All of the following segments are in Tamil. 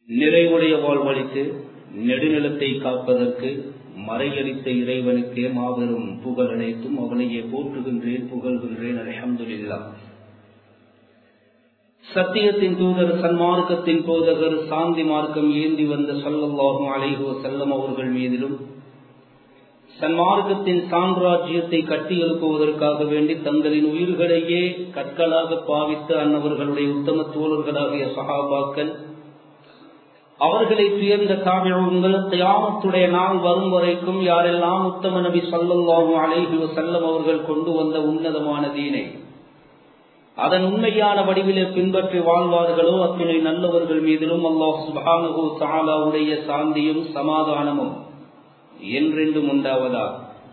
நிறைவுடைய வாழ்வழித்து நெடுநிலத்தை காப்பதற்கு மறையளித்த இறைவனுக்கே மாபெரும் புகழ் அனைத்தும் அவனையே போற்றுகின்றேன் புகழ்கின்றேன் அலமதுல்லா சத்தியத்தின் தூதர் சன்மார்க்கத்தின் போதகர் சாந்தி மார்க்கம் ஏந்தி வந்த சொல்லல்லாகும் அலைகோ செல்லம் அவர்கள் மீதிலும் சன்மார்க்கத்தின் சாம்ராஜ்யத்தை கட்டி எழுப்புவதற்காக வேண்டி தங்களின் உயிர்களையே கற்களாக பாவித்த அன்னவர்களுடைய உத்தம தோழர்களாகிய சகாபாக்கள் அவர்களை துயர்ந்த தாமிழங்கள் தியாமத்துடைய நாள் வரும் வரைக்கும் யாரெல்லாம் உத்தம நபி சொல்லல்லாகும் அலைஹி செல்லம் அவர்கள் கொண்டு வந்த உன்னதமான தீனை அதன் உண்மையான வடிவிலே பின்பற்றி வாழ்வார்களோ அத்தனை நல்லவர்கள் மீதிலும் அல்லாஹ் சுபானு சாலாவுடைய சாந்தியும் சமாதானமும் என்றென்றும் உண்டாவதா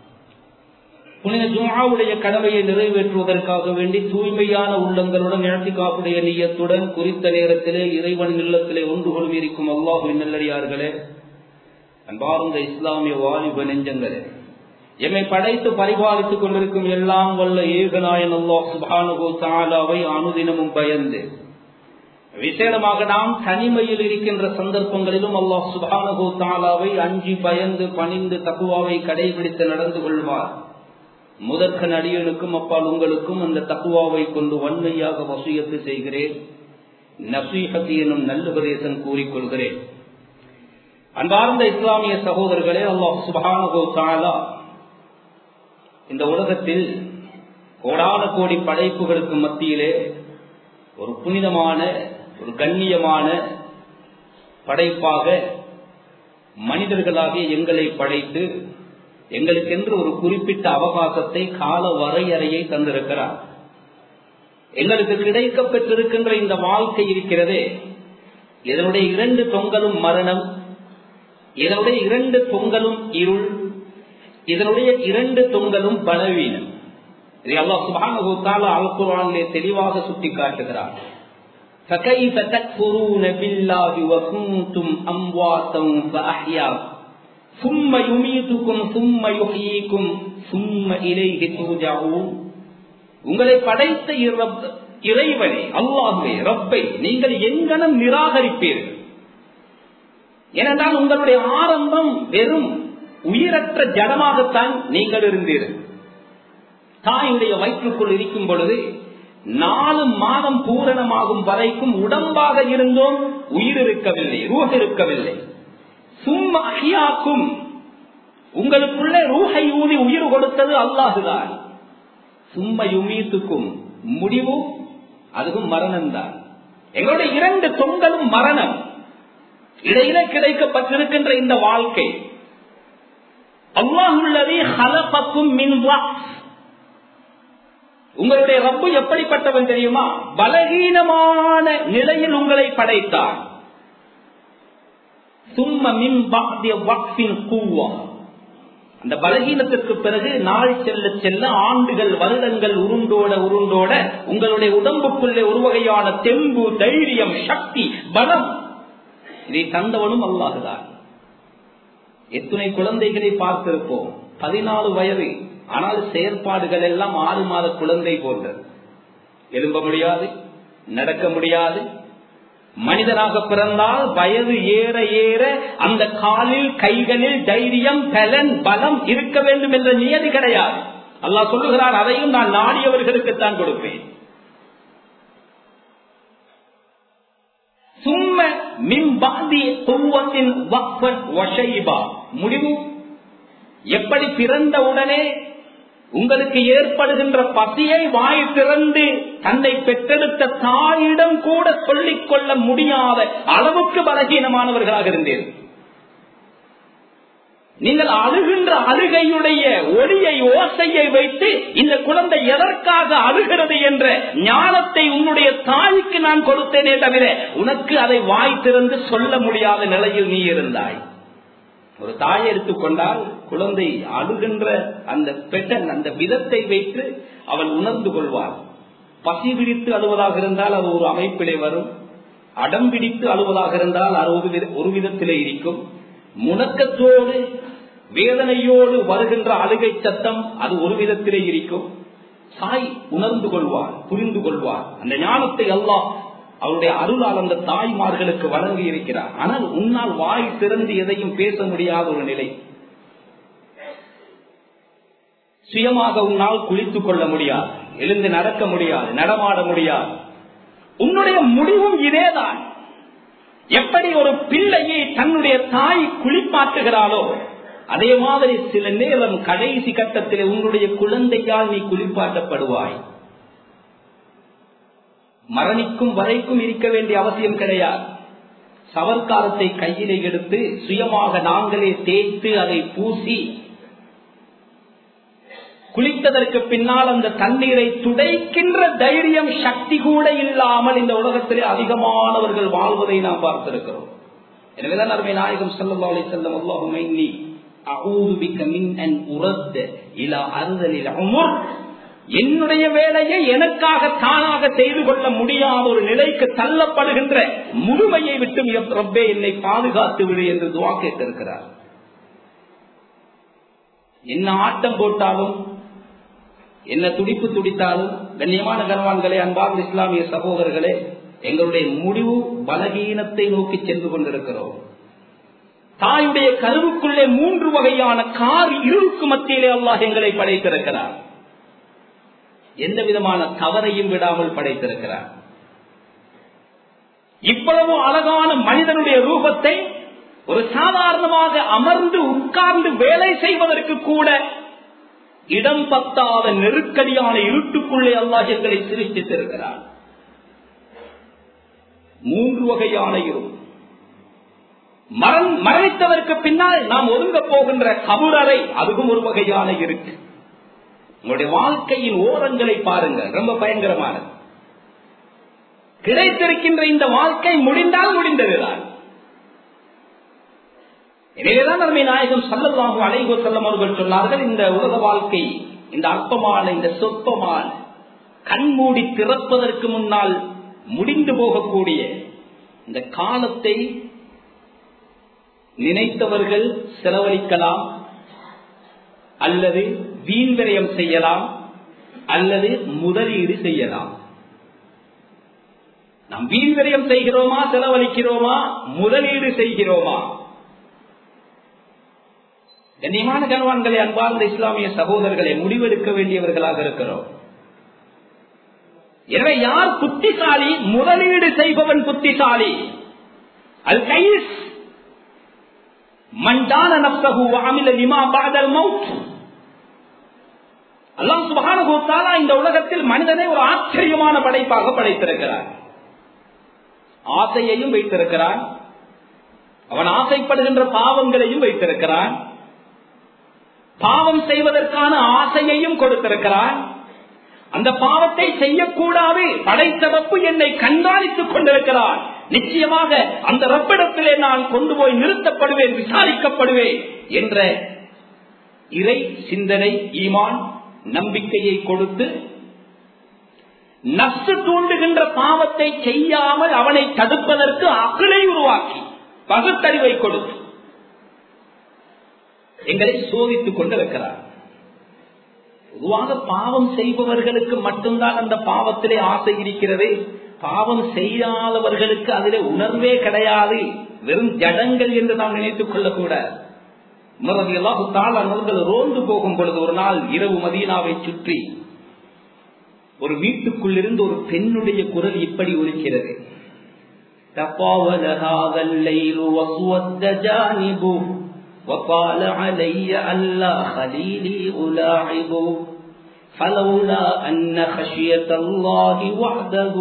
புனித ஜுமாவுடைய கடமையை நிறைவேற்றுவதற்காக வேண்டி தூய்மையான உள்ளங்களுடன் நிழத்தி காப்புடைய நீயத்துடன் குறித்த நேரத்திலே இறைவன் இல்லத்திலே ஒன்று கொள்ளும் இருக்கும் அல்லாஹு நல்லடியார்களே அன்பார்ந்த இஸ்லாமிய வாலிப நெஞ்சங்களே எம்மை படைத்து பரிபாலித்துக் கொண்டிருக்கும் எல்லாம் வல்ல ஏகநாயன் அல்லாஹ் சுபானுகோ தாலாவை அனுதினமும் பயந்து விசேடமாக நாம் தனிமையில் இருக்கின்ற சந்தர்ப்பங்களிலும் அல்லாஹ் சுபானகோ தாலாவை அஞ்சி பயந்து பணிந்து தக்குவாவை கடைபிடித்து நடந்து கொள்வார் முதற்க நடிகனுக்கும் அப்பால் உங்களுக்கும் அந்த தக்குவாவை கொண்டு வன்மையாக வசியத்து செய்கிறேன் நசீஹத்தி எனும் நல்லுபதேசம் கூறிக்கொள்கிறேன் அன்பார்ந்த இஸ்லாமிய சகோதரர்களே அல்லாஹ் சுபானகோ தாலா இந்த உலகத்தில் கோடான கோடி படைப்புகளுக்கு மத்தியிலே ஒரு புனிதமான ஒரு கண்ணியமான படைப்பாக மனிதர்களாகிய எங்களை படைத்து எங்களுக்கென்று ஒரு குறிப்பிட்ட அவகாசத்தை கால வரையறையை தந்திருக்கிறார் எங்களுக்கு கிடைக்க பெற்றிருக்கின்ற இந்த வாழ்க்கை இருக்கிறதே இதனுடைய இரண்டு தொங்கலும் மரணம் இதனுடைய இரண்டு தொங்கலும் இருள் இதனுடைய இரண்டு தொங்கலும் பலவீனம் இதை அல்லா சுபான அல்குரானிலே தெளிவாக சுட்டி காட்டுகிறார் فكيف تكفرون بالله وكنتم امواتا فاحياكم ثم يميتكم ثم يحييكم ثم اليه ترجعون உங்களை படைத்த இறைவனை அல்லாஹுவே ரப்பை நீங்கள் எங்கனம் நிராகரிப்பீர்கள் ஏனென்றால் உங்களுடைய ஆரம்பம் வெறும் உயிரற்ற ஜடமாகத்தான் நீங்கள் இருந்தீர்கள் தாயுடைய வயிற்றுக்குள் இருக்கும் பொழுது நாலு மாதம் பூரணமாகும் வரைக்கும் உடம்பாக இருந்தோம் உயிர் இருக்கவில்லை ரூஹ இருக்கவில்லை சும்மா அஹியாக்கும் உங்களுக்குள்ளே ரூஹை ஊதி உயிர் கொடுத்தது அல்லாஹுதான் சும்மா யுமீத்துக்கும் முடிவு அதுவும் மரணம் தான் எங்களுடைய இரண்டு தொங்கலும் மரணம் இடையில கிடைக்கப்பட்டிருக்கின்ற இந்த வாழ்க்கை அல்லாஹுள்ளதே ஹலபக்கும் மின் உங்களுடைய ரப்பு எப்படிப்பட்டவன் தெரியுமா பலகீனமான நிலையில் உங்களை படைத்தார் சும்ம மின் கூவா அந்த பலகீனத்திற்கு பிறகு நாள் செல்ல செல்ல ஆண்டுகள் வருடங்கள் உருண்டோட உருண்டோட உங்களுடைய உடம்புக்குள்ளே ஒரு வகையான தெம்பு தைரியம் சக்தி பலம் இதை தந்தவனும் அல்லாதுதான் எத்தனை குழந்தைகளை பார்த்திருப்போம் பதினாலு வயது ஆனால் செயற்பாடுகள் எல்லாம் ஆறு மாத குழந்தை போன்றது எழும்ப முடியாது நடக்க முடியாது மனிதனாக பிறந்தால் வயது ஏற ஏற அந்த காலில் கைகளில் தைரியம் பலன் பலம் இருக்க வேண்டும் என்ற நியதி கிடையாது அல்லாஹ் சொல்லுகிறார் அதையும் நான் நாடியவர்களுக்குத்தான் கொடுப்பேன் சும்ம மின்பாதி குவத்தின் முடிவு எப்படி பிறந்த உடனே உங்களுக்கு ஏற்படுகின்ற பசியை வாய் திறந்து தன்னை பெற்றெடுத்த தாயிடம் கூட சொல்லிக் கொள்ள முடியாத அளவுக்கு பலகீனமானவர்களாக இருந்தீர்கள் நீங்கள் அழுகின்ற அழுகையுடைய ஒளியை ஓசையை வைத்து இந்த குழந்தை எதற்காக அழுகிறது என்ற ஞானத்தை உன்னுடைய தாய்க்கு நான் கொடுத்தேனே தவிர உனக்கு அதை வாய் திறந்து சொல்ல முடியாத நிலையில் நீ இருந்தாய் ஒரு தாயை எடுத்துக்கொண்டால் குழந்தை அழுகின்ற அந்த பெட்டன் அந்த விதத்தை வைத்து அவள் உணர்ந்து கொள்வாள் பசி பிடித்து அழுவதாக இருந்தால் அது ஒரு அமைப்பிலே வரும் அடம் பிடித்து அழுவதாக இருந்தால் அது ஒரு விதத்திலே இருக்கும் முணக்கத்தோடு வேதனையோடு வருகின்ற அழுகை சத்தம் அது ஒரு விதத்திலே இருக்கும் தாய் உணர்ந்து கொள்வார் புரிந்து கொள்வார் அந்த ஞானத்தை அல்லாஹ் அவருடைய அருளால் அந்த தாய்மார்களுக்கு வழங்கி இருக்கிறார் ஆனால் உன்னால் வாய் திறந்து எதையும் பேச முடியாத ஒரு நிலை சுயமாக உன்னால் குளித்துக் கொள்ள முடியாது எழுந்து நடக்க முடியாது நடமாட முடியாது உன்னுடைய முடிவும் இதேதான் எப்படி ஒரு பிள்ளையை தன்னுடைய தாய் குளிப்பாட்டுகிறாளோ அதே மாதிரி சில நேரம் கடைசி கட்டத்தில் உன்னுடைய குழந்தையால் நீ குளிப்பாட்டப்படுவாய் மரணிக்கும் வரைக்கும் இருக்க வேண்டிய அவசியம் கிடையாது சவர்க்காரத்தை கையிலே எடுத்து சுயமாக நாங்களே தேய்த்து அதை பூசி குளித்ததற்கு பின்னால் அந்த தண்ணீரை துடைக்கின்ற தைரியம் சக்தி கூட இல்லாமல் இந்த உலகத்திலே அதிகமானவர்கள் வாழ்வதை நாம் பார்த்திருக்கிறோம் எனவேதான் அருமை நாயகம் செல்லம் செல்லம் அல்லாஹுமைனி என்னுடைய வேலையை எனக்காக தானாக செய்து கொள்ள முடியாத ஒரு நிலைக்கு தள்ளப்படுகின்ற முழுமையை விட்டு ரப்பே என்னை பாதுகாத்து விடு என்று துவா கேட்டிருக்கிறார் என்ன ஆட்டம் போட்டாலும் என்ன துடிப்பு துடித்தாலும் கண்ணியமான கனவான்களே அன்பார்ந்த இஸ்லாமிய சகோதரர்களே எங்களுடைய முடிவு பலகீனத்தை நோக்கி சென்று கொண்டிருக்கிறோம் தாயுடைய கருவுக்குள்ளே மூன்று வகையான கார் இருளுக்கு மத்தியிலே அல்லாஹ் எங்களை படைத்திருக்கிறார் எந்த விதமான தவறையும் விடாமல் படைத்திருக்கிறார் இவ்வளவு அழகான மனிதனுடைய ரூபத்தை ஒரு சாதாரணமாக அமர்ந்து உட்கார்ந்து வேலை செய்வதற்கு கூட இடம் பத்தாத நெருக்கடியான இருட்டுக்குள்ளே அல்லாஹ் எங்களை சிரித்திருக்கிறார் மூன்று வகையான இரு மரணித்ததற்கு பின்னால் நாம் ஒதுங்க போகின்ற கபுரறை அதுவும் ஒரு வகையான இருக்கு உங்களுடைய வாழ்க்கையின் ஓரங்களை பாருங்க ரொம்ப பயங்கரமானது கிடைத்திருக்கின்ற இந்த வாழ்க்கை முடிந்தால் முடிந்ததுதான் எனவேதான் அருமை நாயகம் சல்லல்லாஹு அலைகோ செல்லம் அவர்கள் சொன்னார்கள் இந்த உலக வாழ்க்கை இந்த அற்பமான இந்த சொற்பமான கண்மூடி திறப்பதற்கு முன்னால் முடிந்து போகக்கூடிய இந்த காலத்தை நினைத்தவர்கள் செலவழிக்கலாம் அல்லது வீண்விரயம் செய்யலாம் அல்லது முதலீடு செய்யலாம் நாம் வீண்விரயம் செய்கிறோமா செலவழிக்கிறோமா முதலீடு செய்கிறோமா கண்ணியமான கணவான்களை அன்பார்ந்த இஸ்லாமிய சகோதரர்களை முடிவெடுக்க வேண்டியவர்களாக இருக்கிறோம் எனவே யார் புத்திசாலி முதலீடு செய்பவன் புத்திசாலி அல் கைஸ் மண்டான நப்சகு அமில லிமா பாதல் மவுத் அல்லாம் சுபானுகோத்தாலா இந்த உலகத்தில் மனிதனை ஒரு ஆச்சரியமான படைப்பாக படைத்திருக்கிறார் ஆசையையும் வைத்திருக்கிறான் அவன் ஆசைப்படுகின்ற பாவங்களையும் வைத்திருக்கிறான் பாவம் செய்வதற்கான ஆசையையும் கொடுத்திருக்கிறான் அந்த பாவத்தை செய்யக்கூடாது படைத்த ரப்பு என்னை கண்காணித்துக் கொண்டிருக்கிறான் நிச்சயமாக அந்த ரப்பிடத்திலே நான் கொண்டு போய் நிறுத்தப்படுவேன் விசாரிக்கப்படுவேன் என்ற இறை சிந்தனை ஈமான் நம்பிக்கையை கொடுத்து நஷ்டு தூண்டுகின்ற பாவத்தை செய்யாமல் அவனை தடுப்பதற்கு அகலை உருவாக்கி பகுத்தறிவை கொடுத்து எங்களை சோதித்துக் கொண்டிருக்கிறார் பொதுவாக பாவம் செய்பவர்களுக்கு மட்டும்தான் அந்த பாவத்திலே ஆசை இருக்கிறது பாவம் செய்யாதவர்களுக்கு அதிலே உணர்வே கிடையாது வெறும் ஜடங்கள் என்று நாம் நினைத்துக் கொள்ளக்கூடாது அவர்கள் ரோந்து போகும் பொழுது ஒரு நாள் இரவு மதீனாவை சுற்றி ஒரு வீட்டுக்குள் இருந்து ஒரு பெண்ணுடைய குரல் இப்படி ஒலிக்கிறது وقال علي ألا خليلي ألاعب فلولا أن خشية الله وحده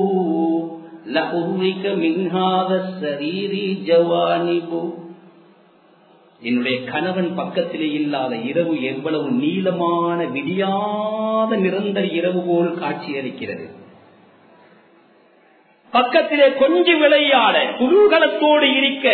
لحرك من هذا السرير جوانب என்னுடைய கணவன் பக்கத்திலே இல்லாத இரவு எவ்வளவு நீளமான விடியாத நிரந்தர இரவு போல் காட்சியளிக்கிறது பக்கத்திலே கொஞ்சம் விளையாட குதூகலத்தோடு இருக்க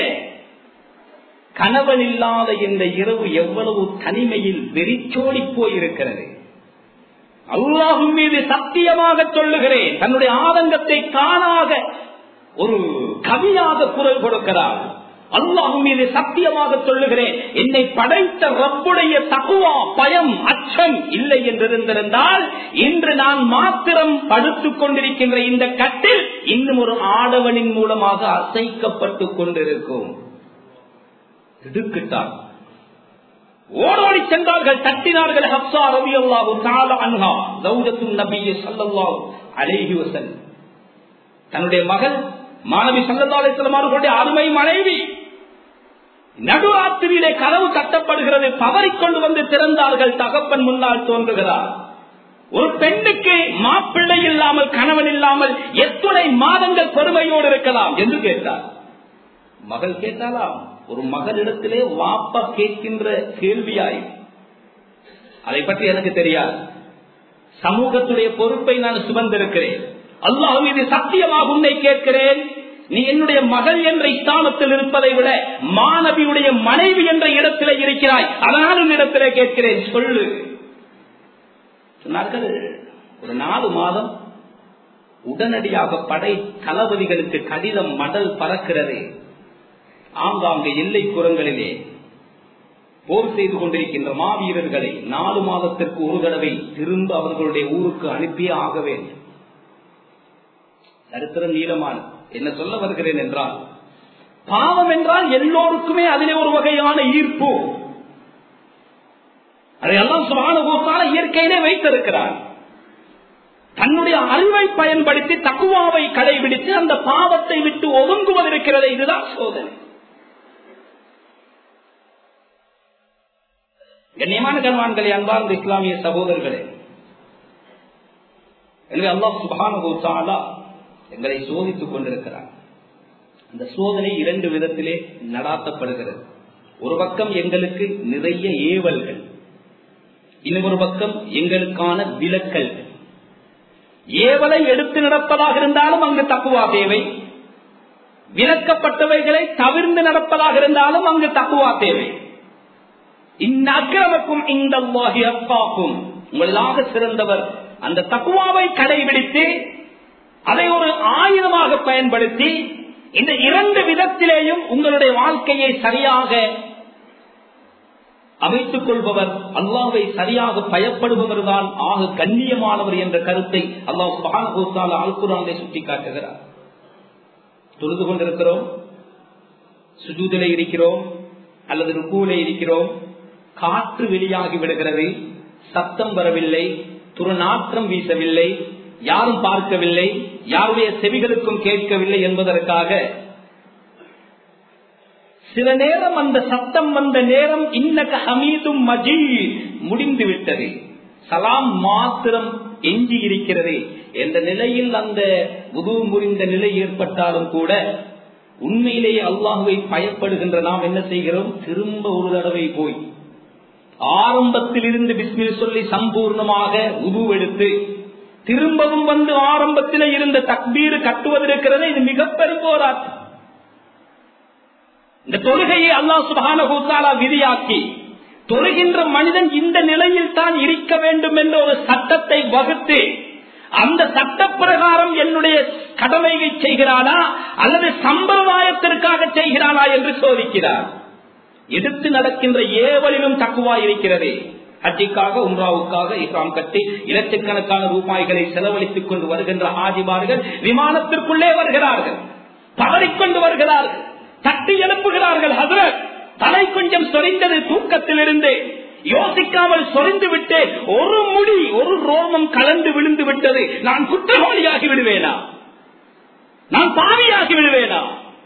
கணவன் இல்லாத இந்த இரவு எவ்வளவு தனிமையில் வெறிச்சோடி போயிருக்கிறது அல்லாஹும் மீது சத்தியமாக சொல்லுகிறேன் தன்னுடைய ஆதங்கத்தை காணாக ஒரு கவியாக குரல் கொடுக்கிறார் அல்லாஹ் மீது சத்தியமாக சொல்லுகிறேன் என்னை படைத்த ரப்புடைய தகுவா பயம் அச்சம் இல்லை என்றிருந்திருந்தால் இன்று நான் மாத்திரம் படுத்துக் கொண்டிருக்கின்ற இந்த கட்டில் இன்னும் ஒரு ஆடவனின் மூலமாக அசைக்கப்பட்டுக் கொண்டிருக்கும் திடுக்கிட்டார் ஓடோடி சென்றார்கள் தட்டினார்கள் ஹப்சா ரவி அல்லாஹு தால அன்ஹா கௌதத்தும் நபியை சல்லல்லாஹு அலைஹி வஸல்லம் தன்னுடைய மகள் மாணவி சல்லல்லாஹு அவர்களுடைய அருமை மனைவி நடுராத்திரியிலே கதவு கட்டப்படுகிறது தவறிக்கொண்டு வந்து திறந்தார்கள் தகப்பன் முன்னால் தோன்றுகிறார் ஒரு பெண்ணுக்கு மாப்பிள்ளை இல்லாமல் கணவன் இல்லாமல் எத்துணை மாதங்கள் பொறுமையோடு இருக்கலாம் என்று கேட்டார் மகள் கேட்டாலாம் ஒரு மகளிடத்திலே வாப்பா கேட்கின்ற கேள்வியாய் அதை பற்றி எனக்கு தெரியாது சமூகத்துடைய பொறுப்பை நான் சுமந்திருக்கிறேன் அல்லாஹ் மீது சத்தியமாக உன்னை கேட்கிறேன் நீ என்னுடைய மகள் என்ற ஸ்தானத்தில் இருப்பதை விட மாணவியுடைய மனைவி என்ற இடத்திலே இருக்கிறாய் அதனால் உன்னிடத்திலே கேட்கிறேன் சொல்லு சொன்னார்கள் ஒரு நாலு மாதம் உடனடியாக படை தளபதிகளுக்கு கடிதம் மடல் பறக்கிறது ஆங்காங்க எல்லை புறங்களிலே போர் செய்து கொண்டிருக்கின்ற மாவீரர்களை நாலு மாதத்திற்கு ஒரு தடவை திரும்ப அவர்களுடைய ஊருக்கு அனுப்பியே ஆக வேண்டும் சரித்திரம் நீளமான என்ன சொல்ல வருகிறேன் என்றால் பாவம் என்றால் எல்லோருக்குமே அதிலே ஒரு வகையான ஈர்ப்பு அதையெல்லாம் சுபானுபவத்தால இயற்கையிலே வைத்திருக்கிறார் தன்னுடைய அறிவை பயன்படுத்தி தக்குவாவை கடைபிடித்து அந்த பாவத்தை விட்டு ஒதுங்குவதற்கிறது இதுதான் சோதனை கண்ணியமான கண்வான்களே அன்பார்ந்த இஸ்லாமிய சகோதரர்களே எனவே அல்லாஹ் சுபானுபவத்தாலா எங்களை சோதித்துக் கொண்டிருக்கிறார் அந்த சோதனை இரண்டு விதத்திலே நடாத்தப்படுகிறது ஒரு பக்கம் எங்களுக்கு நிறைய ஏவல்கள் இன்னொரு பக்கம் எங்களுக்கான விலக்கல்கள் ஏவலை எடுத்து நடப்பதாக இருந்தாலும் அங்கு தப்புவா தேவை விலக்கப்பட்டவைகளை தவிர்ந்து நடப்பதாக இருந்தாலும் அங்கு தப்புவா தேவை இந்நக்கிரமக்கும் இந்த அப்பாக்கும் உங்களாக சிறந்தவர் அந்த தக்குவாவை கடைபிடித்து அதை ஒரு ஆயுதமாக பயன்படுத்தி இந்த இரண்டு விதத்திலேயும் உங்களுடைய வாழ்க்கையை சரியாக அமைத்துக் கொள்பவர் அல்லாவை சரியாக பயப்படுபவர் தான் ஆக கண்ணியமானவர் என்ற கருத்தை அல்லாஹ் அல்குரானை சுட்டி காட்டுகிறார் தொழுது கொண்டிருக்கிறோம் சுஜூதில இருக்கிறோம் அல்லது ருக்கூல இருக்கிறோம் காற்று வெளியாகி விடுகிறது சத்தம் வரவில்லை துருநாற்றம் வீசவில்லை யாரும் பார்க்கவில்லை யாருடைய செவிகளுக்கும் கேட்கவில்லை என்பதற்காக சில நேரம் அந்த சத்தம் வந்த நேரம் இன்னக ஹமீதும் மஜீத் முடிந்து விட்டது சலாம் மாத்திரம் எஞ்சி இருக்கிறது என்ற நிலையில் அந்த உது முறிந்த நிலை ஏற்பட்டாலும் கூட உண்மையிலேயே அல்லாஹுவை பயப்படுகின்ற நாம் என்ன செய்கிறோம் திரும்ப ஒரு தடவை போய் ஆரம்பத்தில் இருந்து பிஸ்மில் சொல்லி சம்பூர்ணமாக உருவெடுத்து திரும்பவும் வந்து ஆரம்பத்தில் இருந்த தக்பீர் கட்டுவதற்கிறது இது மிக பெரும் போராட்டம் இந்த தொழுகையை அல்லாஹ் சுபான விதியாக்கி தொழுகின்ற மனிதன் இந்த நிலையில் தான் இருக்க வேண்டும் என்ற ஒரு சட்டத்தை வகுத்து அந்த சட்ட பிரகாரம் என்னுடைய கடமையை செய்கிறானா அல்லது சம்பிரதாயத்திற்காக செய்கிறானா என்று சோதிக்கிறார் எடுத்து நடக்கின்ற ஏவலிலும் தக்குவா இருக்கிறது ஹஜ்ஜிக்காக உம்ராவுக்காக இஸ்லாம் கட்டி இலட்சக்கணக்கான ரூபாய்களை செலவழித்துக் கொண்டு வருகின்ற ஆதிமார்கள் விமானத்திற்குள்ளே வருகிறார்கள் தவறிக்கொண்டு வருகிறார்கள் தட்டி எழுப்புகிறார்கள் ஹசரத் தலை கொஞ்சம் சொரிந்தது தூக்கத்தில் இருந்து யோசிக்காமல் சொரிந்து விட்டு ஒரு முடி ஒரு ரோமம் கலந்து விழுந்து விட்டது நான் குற்றவாளியாகி விடுவேனா நான் பாவியாகி விடுவேனா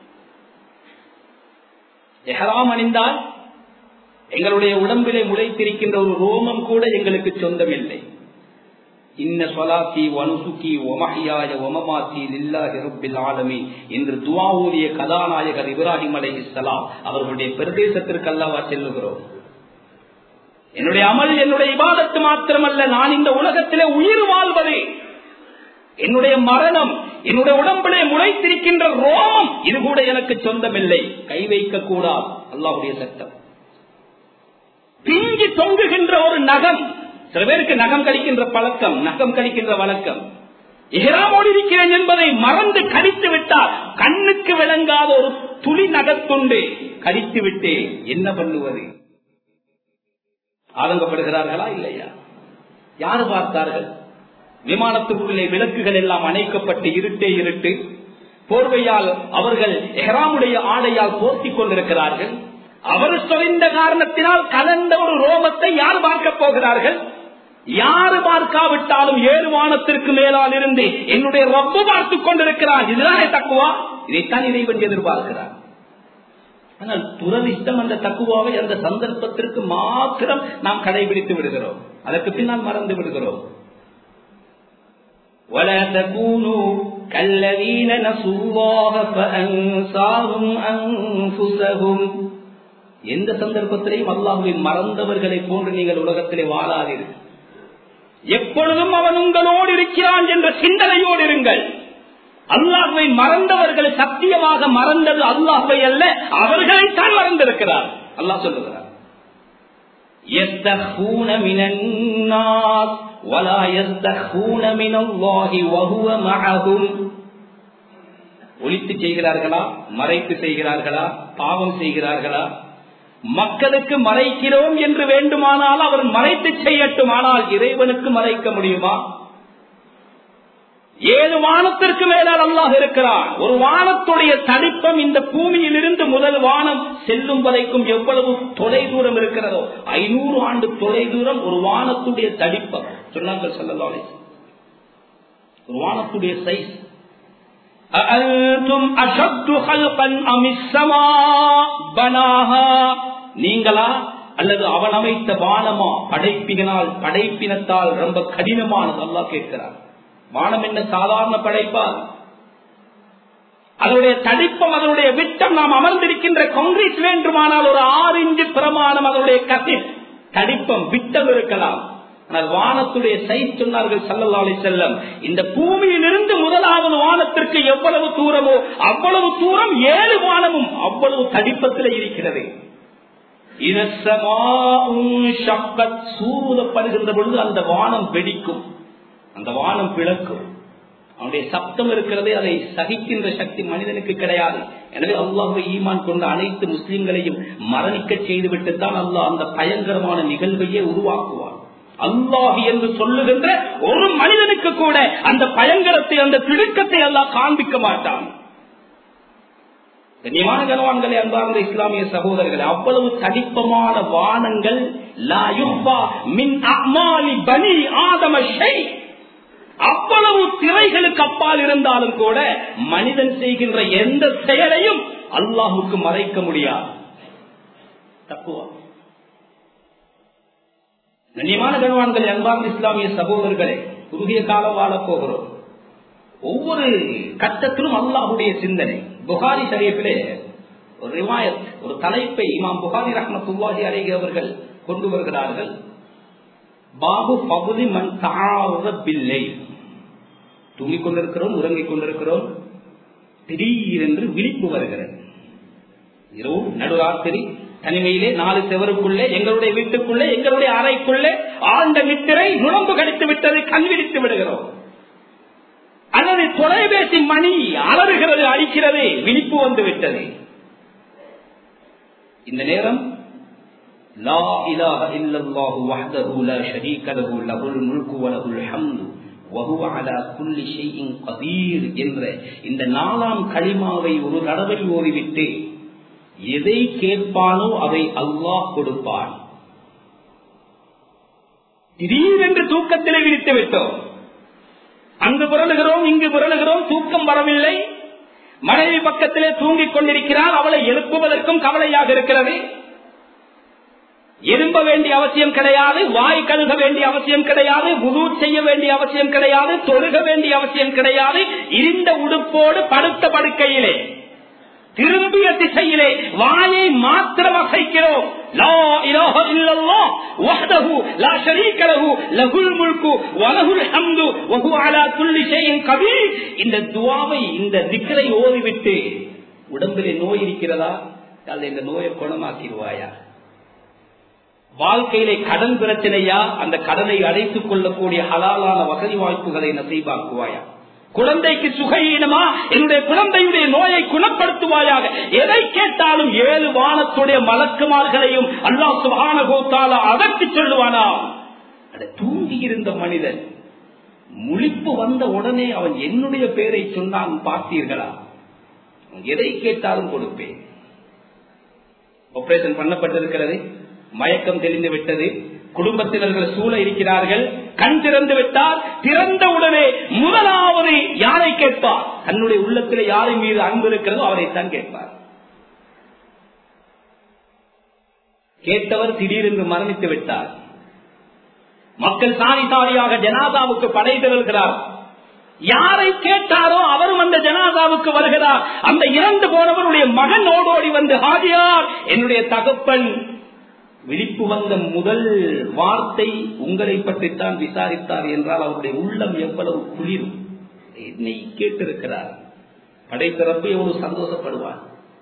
எஹராம் அணிந்தால் எங்களுடைய உடம்பிலே முளைத்திருக்கின்ற ஒரு ரோமம் கூட எங்களுக்கு சொந்தமில்லை இன்ன சொலாத்தி வனுசுக்கி ஒமஹியாய ஒமமாத்தி லில்லாஹி ரப்பில் ஆலமி என்று துவாவூதிய கதாநாயகர் இப்ராஹிம் அலை இஸ்லாம் அவர்களுடைய பிரதேசத்திற்கு அல்லவா செல்லுகிறோம் என்னுடைய அமல் என்னுடைய இபாதத்து மாத்திரமல்ல நான் இந்த உலகத்திலே உயிர் வாழ்வது என்னுடைய மரணம் என்னுடைய உடம்பிலே முளைத்திருக்கின்ற ரோமம் இது கூட எனக்கு சொந்தமில்லை கை வைக்க கூடாது அல்லாவுடைய சட்டம் பிஞ்சி தொங்குகின்ற ஒரு நகம் சில பேருக்கு நகம் கழிக்கின்ற பழக்கம் நகம் கழிக்கின்ற வழக்கம் எஹராமோடு இருக்கிறேன் என்பதை மறந்து கடித்து விட்டால் கண்ணுக்கு விளங்காத ஒரு துளி நகத்துண்டு கடித்து விட்டு என்ன பண்ணுவது ஆதங்கப்படுகிறார்களா இல்லையா யாரு பார்த்தார்கள் விமானத்துக்குள்ளே விளக்குகள் எல்லாம் அணைக்கப்பட்டு இருட்டே இருட்டு போர்வையால் அவர்கள் எஹராமுடைய ஆடையால் போர்த்திக் கொண்டிருக்கிறார்கள் அவர் சொந்த காரணத்தினால் கலந்த ஒரு ரோமத்தை யார் பார்க்க போகிறார்கள் யாரு பார்க்காவிட்டாலும் ஏழு வானத்திற்கு மேலால் இருந்து என்னுடைய ரப்பு பார்த்துக் கொண்டிருக்கிறார் இதுதானே தக்குவா இதைத்தான் இறைவன் எதிர்பார்க்கிறார் ஆனால் துரதிஷ்டம் அந்த தக்குவாவை அந்த சந்தர்ப்பத்திற்கு மாத்திரம் நாம் கடைபிடித்து விடுகிறோம் அதற்கு பின்னால் மறந்து விடுகிறோம் ولا تكونوا كالذين نسوا الله فأنساهم أنفسهم எந்த சந்தர்ப்பத்திலையும் அல்லாஹுவை மறந்தவர்களை போன்று நீங்கள் உலகத்திலே வாழாதீர்கள் எப்பொழுதும் அவன் உங்களோடு இருக்கிறான் என்ற சிந்தனையோடு இருங்கள் அல்லாஹுவை மறந்தவர்கள் சத்தியமாக மறந்தது அல்லாஹுவை அல்ல அவர்களைத்தான் மறந்திருக்கிறார் அல்லாஹ் சொல்லுகிறார் يستخفون من الناس ولا يستخفون من الله وهو معهم ஒழித்து செய்கிறார்களா மறைத்து செய்கிறார்களா பாவம் செய்கிறார்களா மக்களுக்கு மறைக்கிறோம் என்று வேண்டுமானால் அவர் மறைத்து செய்யட்டும் ஆனால் இறைவனுக்கு மறைக்க முடியுமா ஏழு வானத்திற்கு மேலால் அல்லாஹ் இருக்கிறார் ஒரு வானத்துடைய தடிப்பம் இந்த பூமியில் இருந்து முதல் வானம் செல்லும் வரைக்கும் எவ்வளவு தொலை தூரம் இருக்கிறதோ ஐநூறு ஆண்டு தொலை தூரம் ஒரு வானத்துடைய தடிப்பம் சொன்னார்கள் சொல்லலாம் ஒரு வானத்துடைய சைஸ் أأنتم أشد خلقا أم السماء بناها நீங்களா அல்லது அவன் அமைத்த வானமா படைப்பினால் படைப்பினத்தால் ரொம்ப கடினமானது அல்லா கேட்கிறார் வானம் என்ன சாதாரண படைப்பா அதனுடைய தடிப்பம் அதனுடைய விட்டம் நாம் அமர்ந்திருக்கின்ற காங்கிரீட் வேண்டுமானால் ஒரு ஆறு இஞ்சு பிரமாணம் அதனுடைய கசில் தடிப்பம் விட்டம் இருக்கலாம் ஆனால் வானத்துடைய சைஸ் சொன்னார்கள் சல்லல்லாலை செல்லம் இந்த பூமியில் இருந்து முதலாவது வானத்திற்கு எவ்வளவு தூரமோ அவ்வளவு தூரம் ஏழு வானமும் அவ்வளவு தடிப்பத்தில் இருக்கிறது சூதப்படுகின்ற பொழுது அந்த வானம் வெடிக்கும் அந்த வானம் பிளக்கும் அவனுடைய சப்தம் இருக்கிறதே அதை சகிக்கின்ற சக்தி மனிதனுக்கு கிடையாது எனவே அல்லாஹுவை ஈமான் கொண்ட அனைத்து முஸ்லிம்களையும் மரணிக்க செய்துவிட்டு தான் அல்லாஹ் அந்த பயங்கரமான நிகழ்வையே உருவாக்குவான் அல்லாஹி என்று சொல்லுகின்ற ஒரு மனிதனுக்கு கூட அந்த பயங்கரத்தை அந்த திடுக்கத்தை எல்லாம் காண்பிக்க மாட்டான் கண்ணியமான கனவான்களே அன்பார்ந்த இஸ்லாமிய சகோதரர்கள் அவ்வளவு தடிப்பமான வானங்கள் அவ்வளவு திரைகளுக்கு அப்பால் இருந்தாலும் கூட மனிதன் செய்கின்ற எந்த செயலையும் அல்லாஹுக்கு மறைக்க முடியாது தப்புவா கண்ணியமான கனவான்கள் அன்பார்ந்த இஸ்லாமிய சகோதரர்களே குறுகிய காலம் வாழப் போகிறோம் ஒவ்வொரு கட்டத்திலும் அல்லாஹுடைய சிந்தனை புகாரி சரியத்திலே ஒரு ரிவாயத் ஒரு தலைப்பை இமாம் புகாரி ரஹ்மத்துல்லாஹி அலைகி அவர்கள் கொண்டு வருகிறார்கள் பாபு பகுதி மண் பில்லை தூங்கிக் கொண்டிருக்கிறோம் உறங்கிக் கொண்டிருக்கிறோம் திடீரென்று விழிப்பு வருகிறது இரவு நடுராத்திரி தனிமையிலே நாலு செவருக்குள்ளே எங்களுடைய வீட்டுக்குள்ளே எங்களுடைய அறைக்குள்ளே ஆழ்ந்த நித்திரை நுழம்பு கடித்து விட்டது கண் விழித்து விடுகிறோம் அல்லது தொலைபேசி மணி அலறுகிறது அடிக்கிறது விழிப்பு வந்து விட்டது இந்த நேரம் லா இலாஹ இல்லல்லாஹு வஹ்தஹு லா ஷரீக லஹு லஹுல் முல்கு வ லஹுல் ஹம்து வஹுவ அலா குல்லி ஷைஇன் கதீர் என்ற இந்த நாலாம் களிமாவை ஒரு தடவை ஓதிவிட்டு எதை கேட்பானோ அதை அல்லாஹ் கொடுப்பான் திடீரென்று தூக்கத்திலே விரித்து விட்டோம் அங்கு புரளுகிறோம் இங்கு புரளுகிறோம் தூக்கம் வரவில்லை மனைவி பக்கத்திலே தூங்கிக் கொண்டிருக்கிறார் அவளை எழுப்புவதற்கும் கவலையாக இருக்கிறது எலும்ப வேண்டிய அவசியம் கிடையாது வாய் கழுக வேண்டிய அவசியம் கிடையாது புது செய்ய வேண்டிய அவசியம் கிடையாது தொழுக வேண்டிய அவசியம் கிடையாது இருந்த உடுப்போடு படுத்த படுக்கையிலே திரும்பிய திசையிலே வாயை மாத்திரம் அசைக்கிறோம் லா இலாஹ இல்லல்லாஹ் வஹ்தஹு லா ஷரீக லஹு லஹுல் முல்கு வ லஹுல் ஹம்து வ ஹுவ அலா குல்லி ஷைஇன் கபீர் இந்த துஆவை இந்த திக்ரை ஓதிவிட்டு உடம்பிலே நோய் இருக்கிறதா அல்ல இந்த நோயை குணமாக்கிடுவாயா வாழ்க்கையிலே கடன் பிரச்சனையா அந்த கடனை அடைத்துக் கொள்ளக்கூடிய ஹலாலான வசதி வாய்ப்புகளை நசைபாக்குவாயா குழந்தைக்கு சுகையீனமா என்னுடைய குழந்தையுடைய நோயை குணப்படுத்துவாயாக எதை கேட்டாலும் ஏழு வானத்துடைய மலக்குமார்களையும் அல்லாஹ் சுபான கோத்தால அதற்கு சொல்லுவானா அட தூங்கி இருந்த மனிதன் முழிப்பு வந்த உடனே அவன் என்னுடைய பெயரை சொன்னான் பார்த்தீர்களா எதை கேட்டாலும் கொடுப்பேன் ஆபரேஷன் பண்ணப்பட்டிருக்கிறது மயக்கம் தெரிந்து விட்டது குடும்பத்தினர்கள் சூழ இருக்கிறார்கள் கண் திறந்து விட்டார் திறந்த உடனே முதலாவது யாரை கேட்பார் தன்னுடைய உள்ளத்தில் யாரை மீது அன்பு இருக்கிறதோ அவரைத்தான் கேட்பார் கேட்டவர் திடீரென்று மரணித்து விட்டார் மக்கள் சாரி சாரியாக ஜனாதாவுக்கு படை திரள்கிறார் யாரை கேட்டாரோ அவரும் அந்த ஜனாதாவுக்கு வருகிறார் அந்த இறந்து போனவருடைய மகன் ஓடோடி வந்து ஹாஜியார் என்னுடைய தகப்பன் விழிப்பு வந்த முதல் வார்த்தை உங்களை பற்றித்தான் விசாரித்தார் என்றால் அவருடைய உள்ளம் எவ்வளவு குளிரும் என்னை கேட்டிருக்கிறார் படைத்தரப்பு எவ்வளவு சந்தோஷப்படுவார்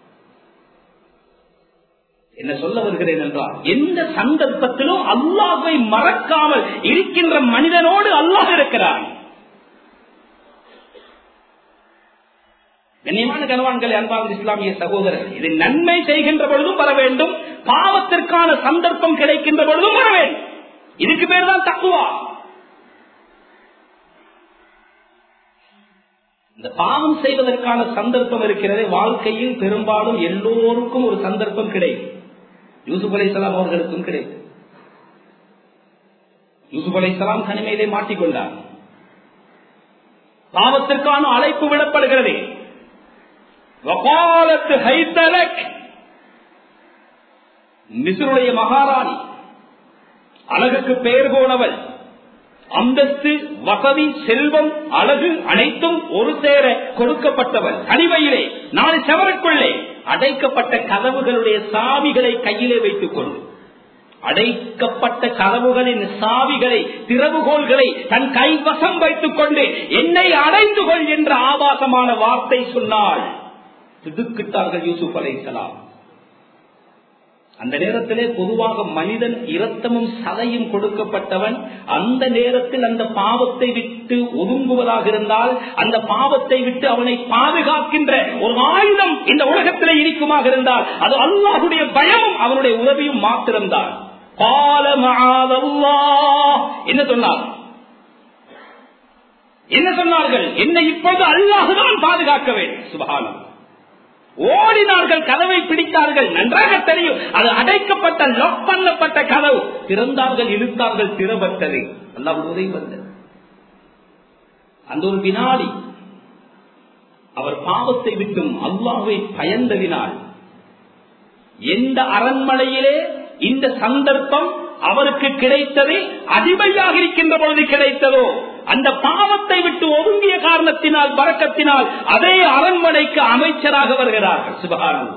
என்ன சொல்ல வருகிறேன் என்றால் எந்த சந்தர்ப்பத்திலும் அல்லாஹை மறக்காமல் இருக்கின்ற மனிதனோடு அல்லாஹ் இருக்கிறான் கண்ணியமான கனவான்கள் அன்பாக இஸ்லாமிய சகோதரர் இது நன்மை செய்கின்ற பொழுதும் வர வேண்டும் பாவத்திற்கான சந்தர்ப்பம் கிடைக்கின்ற பொழுதும் வர வேண்டும் இதுக்கு பேர் தான் தக்குவா இந்த பாவம் செய்வதற்கான சந்தர்ப்பம் இருக்கிறது வாழ்க்கையில் பெரும்பாலும் எல்லோருக்கும் ஒரு சந்தர்ப்பம் கிடைக்கும் யூசுப் அலைசலாம் அவர்களுக்கும் கிடைக்கும் யூசுப் அலைசலாம் தனிமையிலே மாட்டிக்கொண்டார் பாவத்திற்கான அழைப்பு விடப்படுகிறது வகாலத்து ஹைத்தலக் மிசுருடைய மகாராணி அழகுக்கு பெயர் போனவள் அந்தஸ்து வசதி செல்வம் அழகு அனைத்தும் ஒரு சேர கொடுக்கப்பட்டவள் தனிமையிலே நாலு செவருக்குள்ளே அடைக்கப்பட்ட கதவுகளுடைய சாவிகளை கையிலே வைத்துக் கொண்டு அடைக்கப்பட்ட கதவுகளின் சாவிகளை திறவுகோள்களை தன் கைவசம் வைத்துக் கொண்டு என்னை அடைந்து கொள் என்ற ஆபாசமான வார்த்தை சொன்னாள் திடுக்கிட்டார்கள் யூசுப் அலைசலாம் அந்த நேரத்திலே பொதுவாக மனிதன் இரத்தமும் சதையும் கொடுக்கப்பட்டவன் அந்த நேரத்தில் அந்த பாவத்தை விட்டு ஒதுங்குவதாக இருந்தால் அந்த பாவத்தை விட்டு அவனை பாதுகாக்கின்ற ஒரு ஆயுதம் இந்த உலகத்திலே இருக்குமாக இருந்தால் அது அல்லாஹுடைய பயமும் அவனுடைய உதவியும் மாத்திரம்தான் என்ன சொன்னார் என்ன சொன்னார்கள் என்னை இப்போது அல்லாஹுதான் பாதுகாக்க வேண்டும் சுபகானம் ஓடினார்கள் கதவை பிடித்தார்கள் நன்றாக தெரியும் அது அடைக்கப்பட்ட லாக் பண்ணப்பட்ட கதவு திறந்தார்கள் இழுத்தார்கள் திறப்பட்டது அல்லா உதவி வந்தது அந்த ஒரு வினாடி அவர் பாவத்தை விட்டும் அல்லாவை பயந்ததினால் எந்த அரண்மனையிலே இந்த சந்தர்ப்பம் அவருக்கு கிடைத்தது அடிமையாக இருக்கின்ற பொழுது கிடைத்ததோ அந்த பாவத்தை விட்டு ஒதுங்கிய காரணத்தினால் பறக்கத்தினால் அதே அரண்மனைக்கு அமைச்சராக வருகிறார்கள் சிவகாரம்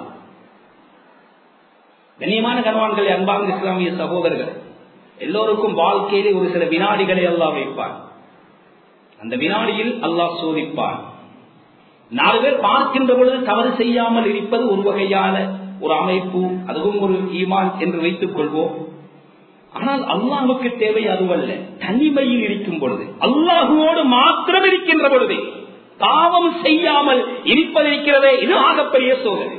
கண்ணியமான கனவான்கள் அன்பாங்க இஸ்லாமிய சகோதரர்கள் எல்லோருக்கும் வாழ்க்கையிலே ஒரு சில வினாடிகளை அல்லாஹ் வைப்பார் அந்த வினாடியில் அல்லாஹ் சோதிப்பார் நாலு பேர் பார்க்கின்ற பொழுது தவறு செய்யாமல் இருப்பது ஒரு வகையான ஒரு அமைப்பு அதுவும் ஒரு ஈமான் என்று வைத்துக் கொள்வோம் ஆனால் அல்லாஹுக்கு தேவை அதுவல்ல தனிமையில் இருக்கும் பொழுது அல்லாஹுவோடு மாத்திரம் இருக்கின்ற பொழுது பாவம் செய்யாமல் இருப்பதிருக்கிறதே இது ஆகப்பெரிய சோதனை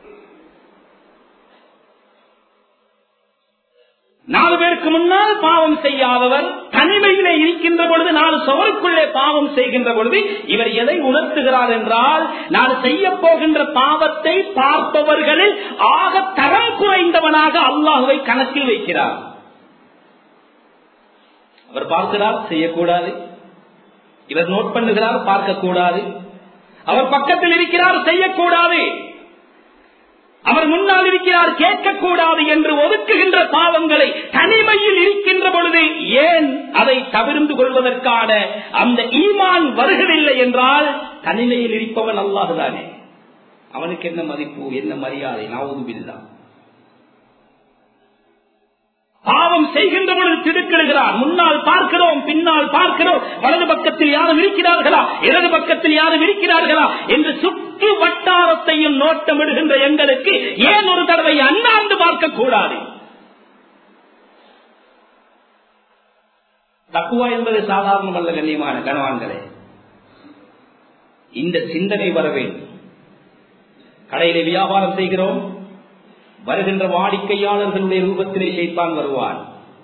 நாலு பேருக்கு முன்னால் பாவம் செய்யாதவர் தனிமையிலே இருக்கின்ற பொழுது நாலு சுவருக்குள்ளே பாவம் செய்கின்ற பொழுது இவர் எதை உணர்த்துகிறார் என்றால் நான் செய்ய போகின்ற பாவத்தை பார்ப்பவர்களில் ஆக தரம் குறைந்தவனாக அல்லாஹுவை கணக்கில் வைக்கிறார் அவர் பார்க்கிறார் செய்யக்கூடாது இவர் நோட் பண்ணுகிறார் பார்க்க கூடாது அவர் பக்கத்தில் இருக்கிறார் செய்யக்கூடாது அவர் முன்னால் இருக்கிறார் கேட்கக்கூடாது என்று ஒதுக்குகின்ற பாவங்களை தனிமையில் இருக்கின்ற பொழுது ஏன் அதை தவிர்ந்து கொள்வதற்கான அந்த ஈமான் வருகிறதில்லை என்றால் தனிமையில் இருப்பவன் அல்லாதுதானே அவனுக்கு என்ன மதிப்பு என்ன மரியாதை நாவதுமில்லா பாவம் செய்கின்ற பொழுது திடுக்கிடுகிறார் முன்னால் பார்க்கிறோம் பின்னால் பார்க்கிறோம் வலது பக்கத்தில் யாரும் இருக்கிறார்களா இடது பக்கத்தில் யாரும் இருக்கிறார்களா என்று சுற்று வட்டாரத்தையும் நோட்டமிடுகின்ற எங்களுக்கு ஏன் ஒரு தடவை அண்ணாந்து பார்க்க கூடாது தக்குவா என்பது சாதாரணமல்ல கண்ணியமான கனவான்களே இந்த சிந்தனை வர வேண்டும் கடையிலே வியாபாரம் செய்கிறோம் வருகின்ற வாடிக்கையாளர்களுடைய ரூபத்திலே செய்தான் வருவான்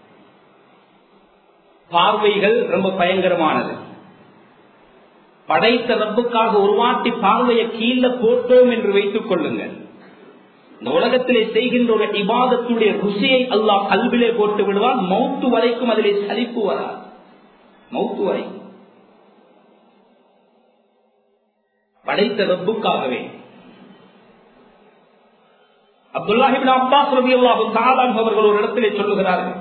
பார்வைகள் ரொம்ப பயங்கரமானது படைத்த ரப்புக்காக ஒரு வாட்டி பார்வையை கீழே போட்டோம் என்று வைத்துக் கொள்ளுங்கள் இந்த உலகத்திலே செய்கின்ற ஒரு இபாதத்துடைய ருசியை அல்லாஹ் கல்விலே போட்டு விடுவான் மௌத்து வரைக்கும் அதிலே சலிப்பு வராது மௌத்து வரைக்கும் படைத்த ரப்புக்காகவே அப்துல்லாஹிபின் அப்பாஸ் ரவி அல்லாஹு தாலான் அவர்கள் ஒரு இடத்திலே சொல்லுகிறார்கள்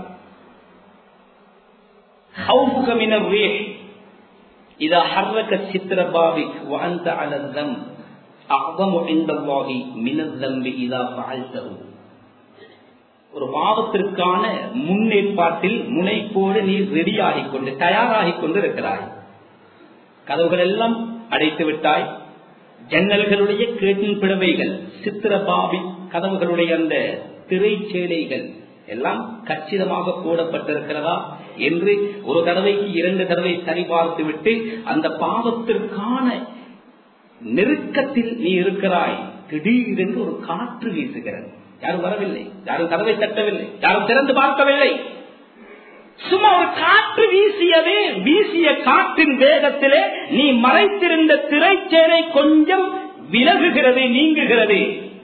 إذا حرك ستر بابك وأنت على الذنب أعظم عند الله من الذنب إذا فعلته ஒரு பாவத்திற்கான முன்னேற்பாட்டில் முனைப்போடு நீ ரெடியாகிக் கொண்டு தயாராகிக் கொண்டு இருக்கிறாய் கதவுகள் எல்லாம் அடைத்து விட்டாய் ஜன்னல்களுடைய கேட்டின் பிடவைகள் சித்திர பாபி கதவுகளுடைய அந்த திரைச்சேலைகள் எல்லாம் கச்சிதமாக போடப்பட்டிருக்கிறதா என்று ஒரு தடவைக்கு இரண்டு தடவை சரிபார்த்து விட்டு அந்த பாவத்திற்கான நெருக்கத்தில் நீ இருக்கிறாய் திடீரென்று ஒரு காற்று வீசுகிறது யாரும் வரவில்லை யாரும் கதவை தட்டவில்லை யாரும் திறந்து பார்க்கவில்லை சும்மா ஒரு காற்று வீசியதே வீசிய காற்றின் வேகத்திலே நீ மறைத்திருந்த திரைச்சேரை கொஞ்சம் விலகுகிறது நீங்குகிறது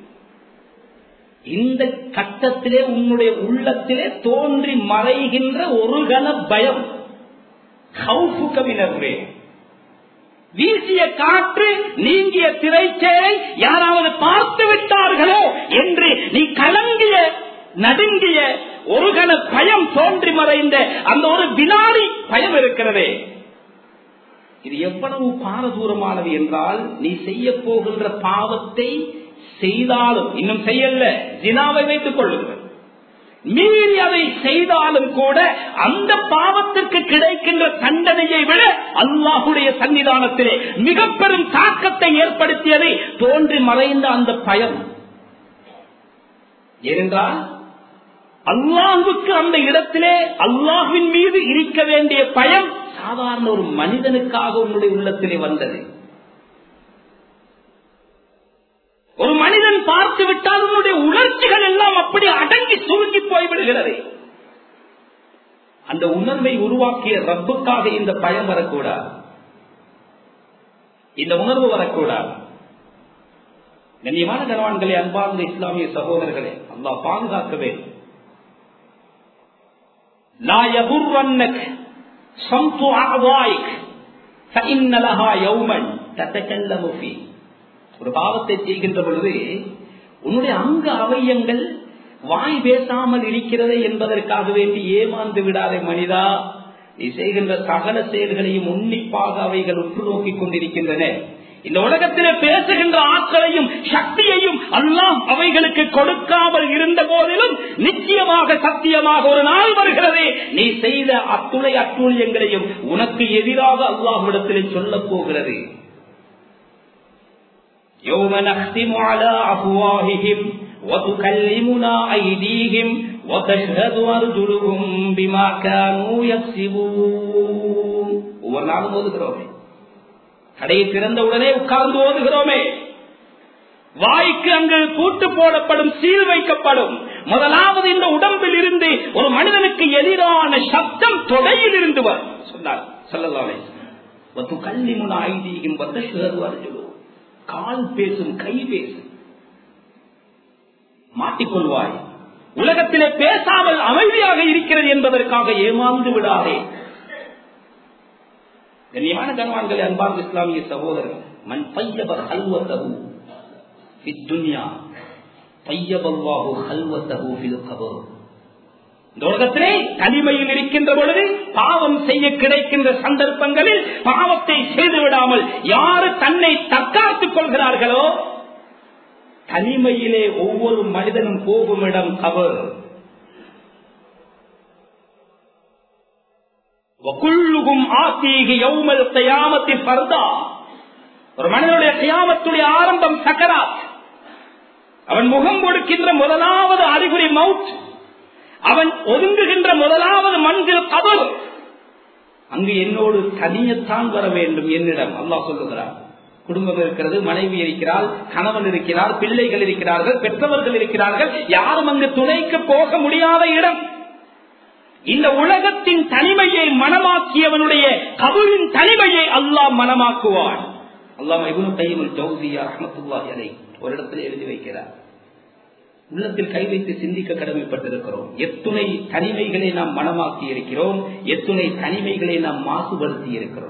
இந்த கட்டத்திலே உன்னுடைய உள்ளத்திலே தோன்றி மறைகின்ற ஒரு கன பயம் கவினர்வே வீசிய காற்று நீங்கிய திரைச்சேரை யாராவது பார்த்து விட்டார்களோ என்று நீ கலங்கிய நடுங்கிய ஒரு கண பயம் தோன்றி மறைந்த அந்த ஒரு வினாடி பயம் இருக்கிறதே இது எவ்வளவு பாரதூரமானது என்றால் நீ செய்ய போகின்ற பாவத்தை செய்தாலும் இன்னும் செய்யல ஜினாவை வைத்துக் கொள்ளுங்கள் மீறி அதை செய்தாலும் கூட அந்த பாவத்திற்கு கிடைக்கின்ற தண்டனையை விட அல்லாஹுடைய சன்னிதானத்திலே மிக பெரும் தாக்கத்தை ஏற்படுத்தியதை தோன்றி மறைந்த அந்த பயம் ஏனென்றால் அல்லாஹுக்கு அந்த இடத்திலே அல்லாஹுவின் மீது இருக்க வேண்டிய பயம் சாதாரண ஒரு மனிதனுக்காக உன்னுடைய உள்ளத்திலே வந்தது ஒரு மனிதன் பார்த்து விட்டால் உன்னுடைய உணர்ச்சிகள் எல்லாம் அப்படி அடங்கி சுருங்கி போய்விடுகிறது அந்த உணர்வை உருவாக்கிய ரப்புக்காக இந்த பயம் வரக்கூடாது இந்த உணர்வு வரக்கூடாது கண்ணியமான கனவான்களே அன்பார்ந்த இஸ்லாமிய சகோதரர்களே அல்லா பாதுகாக்க வேண்டும் لا يغرنك صمت أعضائك فإن لها يوما تتكلم فيه ஒரு பாவத்தை செய்கின்ற பொழுது உன்னுடைய அங்க அவயங்கள் வாய் பேசாமல் இருக்கிறது என்பதற்காக வேண்டி ஏமாந்து விடாதே மனிதா நீ செய்கின்ற சகல செயல்களையும் உன்னிப்பாக அவைகள் உற்று நோக்கிக் கொண்டிருக்கின்றன இந்த உலகத்திலே பேசுகின்ற ஆட்களையும் சக்தியையும் அல்லாம் அவைகளுக்கு கொடுக்காமல் இருந்த போதிலும் நிச்சயமாக சத்தியமாக ஒரு நாள் வருகிறது நீ செய்த அத்துணை அட்டூழியங்களையும் உனக்கு எதிராக அல்லாஹ்விடத்திலே சொல்லப் போகிறது يوم نختم على أفواههم وتكلمنا أيديهم وتشهد أرجلهم بما كانوا يكسبون ஒவ்வொரு நாளும் ஓதுகிறோமே கடையை திறந்த உடனே உட்கார்ந்து ஓதுகிறோமே வாய்க்கு அங்கு கூட்டு போடப்படும் சீல் வைக்கப்படும் முதலாவது இந்த உடம்பில் இருந்து ஒரு மனிதனுக்கு எதிரான சப்தம் தொடையில் இருந்து வரும் சொன்னார் சொல்லலாமே கல்வி முன் ஐதீகம் வந்த சுகருவார் சொல்லுவோம் கால் பேசும் கை பேசும் மாட்டிக்கொள்வாய் உலகத்திலே பேசாமல் அமைதியாக இருக்கிறது என்பதற்காக ஏமாந்து விடாதே கண்ணியமான கனவான்களை அன்பார்ந்த இஸ்லாமிய சகோதரர்கள் மண் பையபர் ஹல்வத்தகு துன்யா பையபல்வாகு ஹல்வத்தகு ஃபில் கபர் இந்த உலகத்திலே தனிமையில் இருக்கின்ற பொழுது பாவம் செய்ய கிடைக்கின்ற சந்தர்ப்பங்களில் பாவத்தை செய்து விடாமல் யாரு தன்னை தற்காத்துக் கொள்கிறார்களோ தனிமையிலே ஒவ்வொரு மனிதனும் போகும் இடம் கவர் ஒரு மனிதனுடைய கியாமத்துடைய ஆரம்பம் சக்கராத் அவன் முகம் கொடுக்கின்ற முதலாவது அறிகுறி மவுத் அவன் ஒதுங்குகின்ற முதலாவது மண்ணில் கபர் அங்கு என்னோடு தனியத்தான் வர வேண்டும் என்னிடம் அல்லாஹ் சொல்லுகிறார் குடும்பம் இருக்கிறது மனைவி இருக்கிறார் கணவன் இருக்கிறார் பிள்ளைகள் இருக்கிறார்கள் பெற்றவர்கள் இருக்கிறார்கள் யாரும் அங்கு துணைக்கு போக முடியாத இடம் இந்த உலகத்தின் தனிமையை மனமாக்கியவனுடைய கபூரின் தனிமையை அல்லாஹ் மனமாக்குவான் அல்லாஹ் இபுனு கைமுல் ஜவுசியா ரஹமத்துல்லாஹி அலை ஒரு இடத்துல எழுதி வைக்கிறார் உள்ளத்தில் கை வைத்து சிந்திக்க கடமைப்பட்டிருக்கிறோம் எத்துணை தனிமைகளை நாம் மனமாக்கி இருக்கிறோம் எத்துணை தனிமைகளை நாம் மாசுபடுத்தி இருக்கிறோம்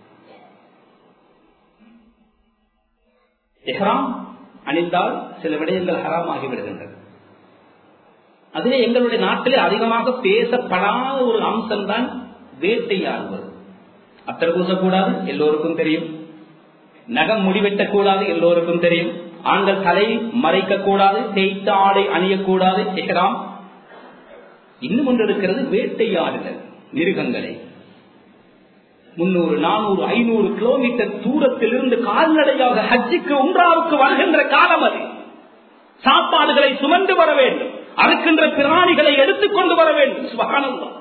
எஹ்ராம் அணிந்தால் சில விடயங்கள் ஹராமாகி விடுகின்றன அதிலே எங்களுடைய நாட்டிலே அதிகமாக பேசப்படாத ஒரு அம்சம் தான் வேட்டையாடுவது அத்தர் பூசக்கூடாது எல்லோருக்கும் தெரியும் நகம் முடிவெட்டக்கூடாது எல்லோருக்கும் தெரியும் ஆண்கள் தலை மறைக்க கூடாது தேய்த்த ஆடை அணியக்கூடாது எஹ்ராம் இன்னும் ஒன்று இருக்கிறது வேட்டையாடுதல் மிருகங்களை முன்னூறு நானூறு ஐநூறு கிலோமீட்டர் தூரத்தில் இருந்து கால்நடையாக ஹஜ்ஜுக்கு உம்ராவுக்கு வருகின்ற காலம் அது சாப்பாடுகளை சுமந்து வர வேண்டும் அறுக்கின்ற பிராணிகளை எடுத்துக்கொண்டு வர வேண்டும் சுபகானந்தம்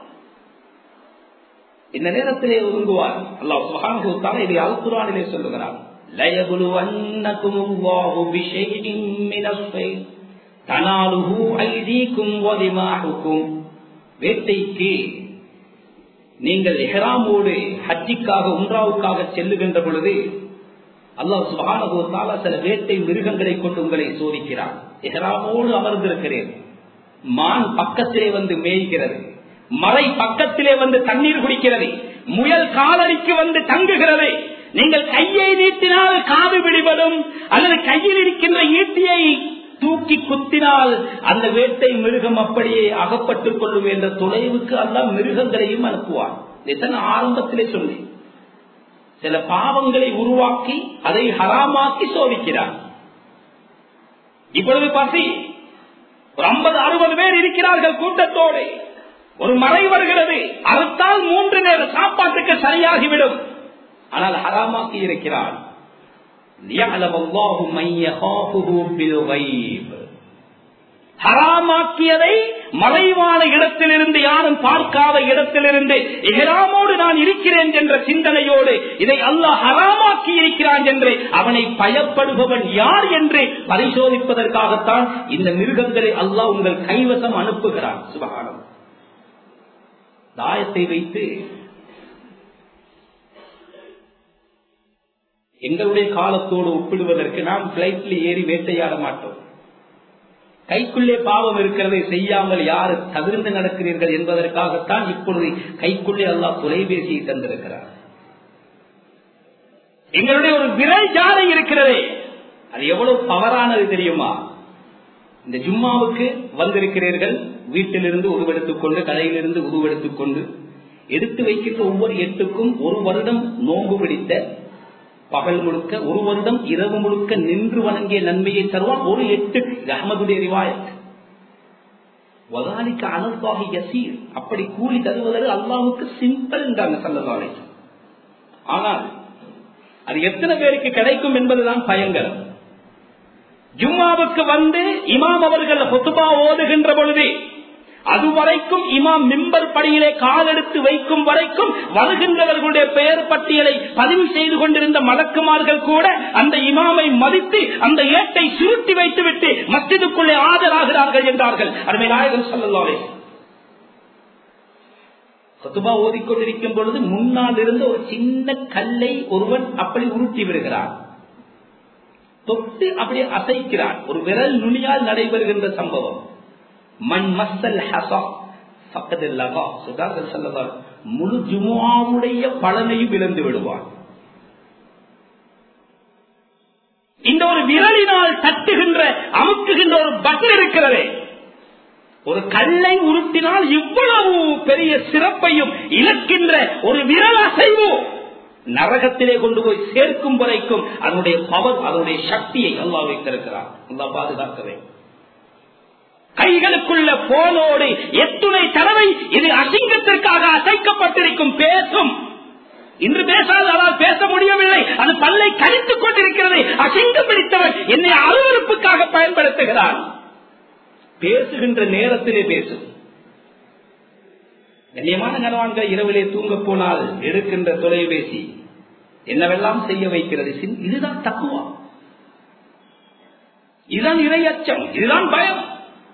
இந்த நேரத்திலே ஒதுங்குவார் அல்லாஹ் சுபகான இதை அல்குரானிலே சொல்லுகிறார் ليبلونكم الله بشيء من الصيد تناله أيديكم ورماحكم வேட்டைக்கு நீங்கள் எஹராமோடு ஹஜ்ஜிக்காக உம்ராவுக்காக செல்லுகின்ற பொழுது அல்லாஹ் சுபானகோத்தால சில வேட்டை மிருகங்களை கொண்டு உங்களை சோதிக்கிறார் எஹராமோடு அமர்ந்திருக்கிறேன் மான் பக்கத்திலே வந்து மேய்கிறது மலை பக்கத்திலே வந்து தண்ணீர் குடிக்கிறது முயல் காலடிக்கு வந்து தங்குகிறது நீங்கள் கையை நீட்டினால் காது பிடிபடும் அல்லது கையில் இருக்கின்ற ஈட்டியை தூக்கி குத்தினால் அந்த வேட்டை மிருகம் அப்படியே அகப்பட்டுக் கொள்ளும் என்ற தொலைவுக்கு அல்ல மிருகங்களையும் அனுப்புவான் எத்தனை ஆரம்பத்திலே சொல்லி சில பாவங்களை உருவாக்கி அதை ஹராமாக்கி சோதிக்கிறார் இப்பொழுது பசி ஒரு ஐம்பது அறுபது பேர் இருக்கிறார்கள் கூட்டத்தோடு ஒரு மழை வருகிறது அறுத்தால் மூன்று நேர சாப்பாட்டுக்கு சரியாகிவிடும் ஆனால் ஹராமாக்கி இருக்கிறான் ஹராமாக்கியதை மறைவான இடத்திலிருந்து யாரும் பார்க்காத இடத்திலிருந்து எஹராமோடு நான் இருக்கிறேன் என்ற சிந்தனையோடு இதை அல்லாஹ் ஹராமாக்கி இருக்கிறான் என்று அவனை பயப்படுபவன் யார் என்று பரிசோதிப்பதற்காகத்தான் இந்த மிருகங்களை அல்லாஹ் உங்கள் கைவசம் அனுப்புகிறான் சுபகானம் தாயத்தை வைத்து எங்களுடைய காலத்தோடு ஒப்பிடுவதற்கு நாம் பிளைட்ல ஏறி வேட்டையாட மாட்டோம் கைக்குள்ளே பாவம் இருக்கிறதை செய்யாமல் யாரு தவிர்ந்து நடக்கிறீர்கள் என்பதற்காகத்தான் இப்பொழுது கைக்குள்ளே அல்லாஹ் தொலைபேசியை தந்திருக்கிறார் எங்களுடைய ஒரு விரல் ஜாலை இருக்கிறதே அது எவ்வளவு பவரானது தெரியுமா இந்த ஜும்மாவுக்கு வந்திருக்கிறீர்கள் வீட்டிலிருந்து உருவெடுத்துக் கொண்டு கடையிலிருந்து உருவெடுத்துக் கொண்டு எடுத்து வைக்கின்ற ஒவ்வொரு எட்டுக்கும் ஒரு வருடம் நோன்பு பிடித்த பகல் முழுக்க ஒரு வருடம் இரவு முழுக்க நின்று வணங்கிய நன்மையை தருவான் ஒரு எட்டு அகமதுடைய ரிவாயத் வதாலிக்கு அனல்பாகி யசீர் அப்படி கூலி தருவதற்கு அல்லாவுக்கு சிம்பிள் என்றாங்க சல்லதாலே ஆனால் அது எத்தனை பேருக்கு கிடைக்கும் என்பதுதான் பயங்கரம் ஜும்மாவுக்கு வந்து இமாம் அவர்கள் பொத்துபா ஓதுகின்ற பொழுது அதுவரைக்கும் இமாம் மிம்பர் படியிலே காலெடுத்து வைக்கும் வரைக்கும் வருகின்றவர்களுடைய பெயர் பட்டியலை பதிவு செய்து கொண்டிருந்த மலக்குமார்கள் கூட அந்த இமாமை மதித்து அந்த ஏட்டை சுருட்டி வைத்துவிட்டு மஸ்ஜிதுக்குள்ளே ஆஜராகிறார்கள் என்றார்கள் அருமை நாயகன் சொல்லலாவே சொத்துபா ஓதிக்கொண்டிருக்கும் பொழுது முன்னால் இருந்த ஒரு சின்ன கல்லை ஒருவன் அப்படி உருட்டி விடுகிறான் தொட்டு அப்படியே அசைக்கிறான் ஒரு விரல் நுனியால் நடைபெறுகின்ற சம்பவம் மண் மஸ்தல் ஹசா பக்கத்தில்லவா சுதாகர் செல்லவர் முழு ஜுமுவாவுடைய பலனையும் இழந்து விடுவான் இந்த ஒரு விரலினால் தட்டுகின்ற அமுக்குகின்ற ஒரு பட்டன் இருக்கிறதே ஒரு கல்லை உருட்டினால் இவ்வளவு பெரிய சிறப்பையும் இழக்கின்ற ஒரு விரல் அசைவு நரகத்திலே கொண்டு போய் சேர்க்கும் வரைக்கும் அதனுடைய பவர் அதனுடைய சக்தியை அல்லா வைத்திருக்கிறார் அல்லா பாதுகாக்கவே கைகளுக்குள்ள போனோடு எத்துணை தடவை இது அசிங்கத்திற்காக அசைக்கப்பட்டிருக்கும் பேசும் இன்று பேசாத ஆனால் பேச முடியவில்லை அது பல்லை கழித்துக் கொண்டிருக்கிறது அசிங்கம் பிடித்தவன் என்னை அலுவலப்புக்காக பயன்படுத்துகிறான் பேசுகின்ற நேரத்திலே பேசும் கண்ணியமான கணவான்கள் இரவிலே தூங்க போனால் எடுக்கின்ற தொலைபேசி என்னவெல்லாம் செய்ய வைக்கிறது சின்- இதுதான் தக்குவா இதுதான் இரையச்சம் இதுதான் பயம்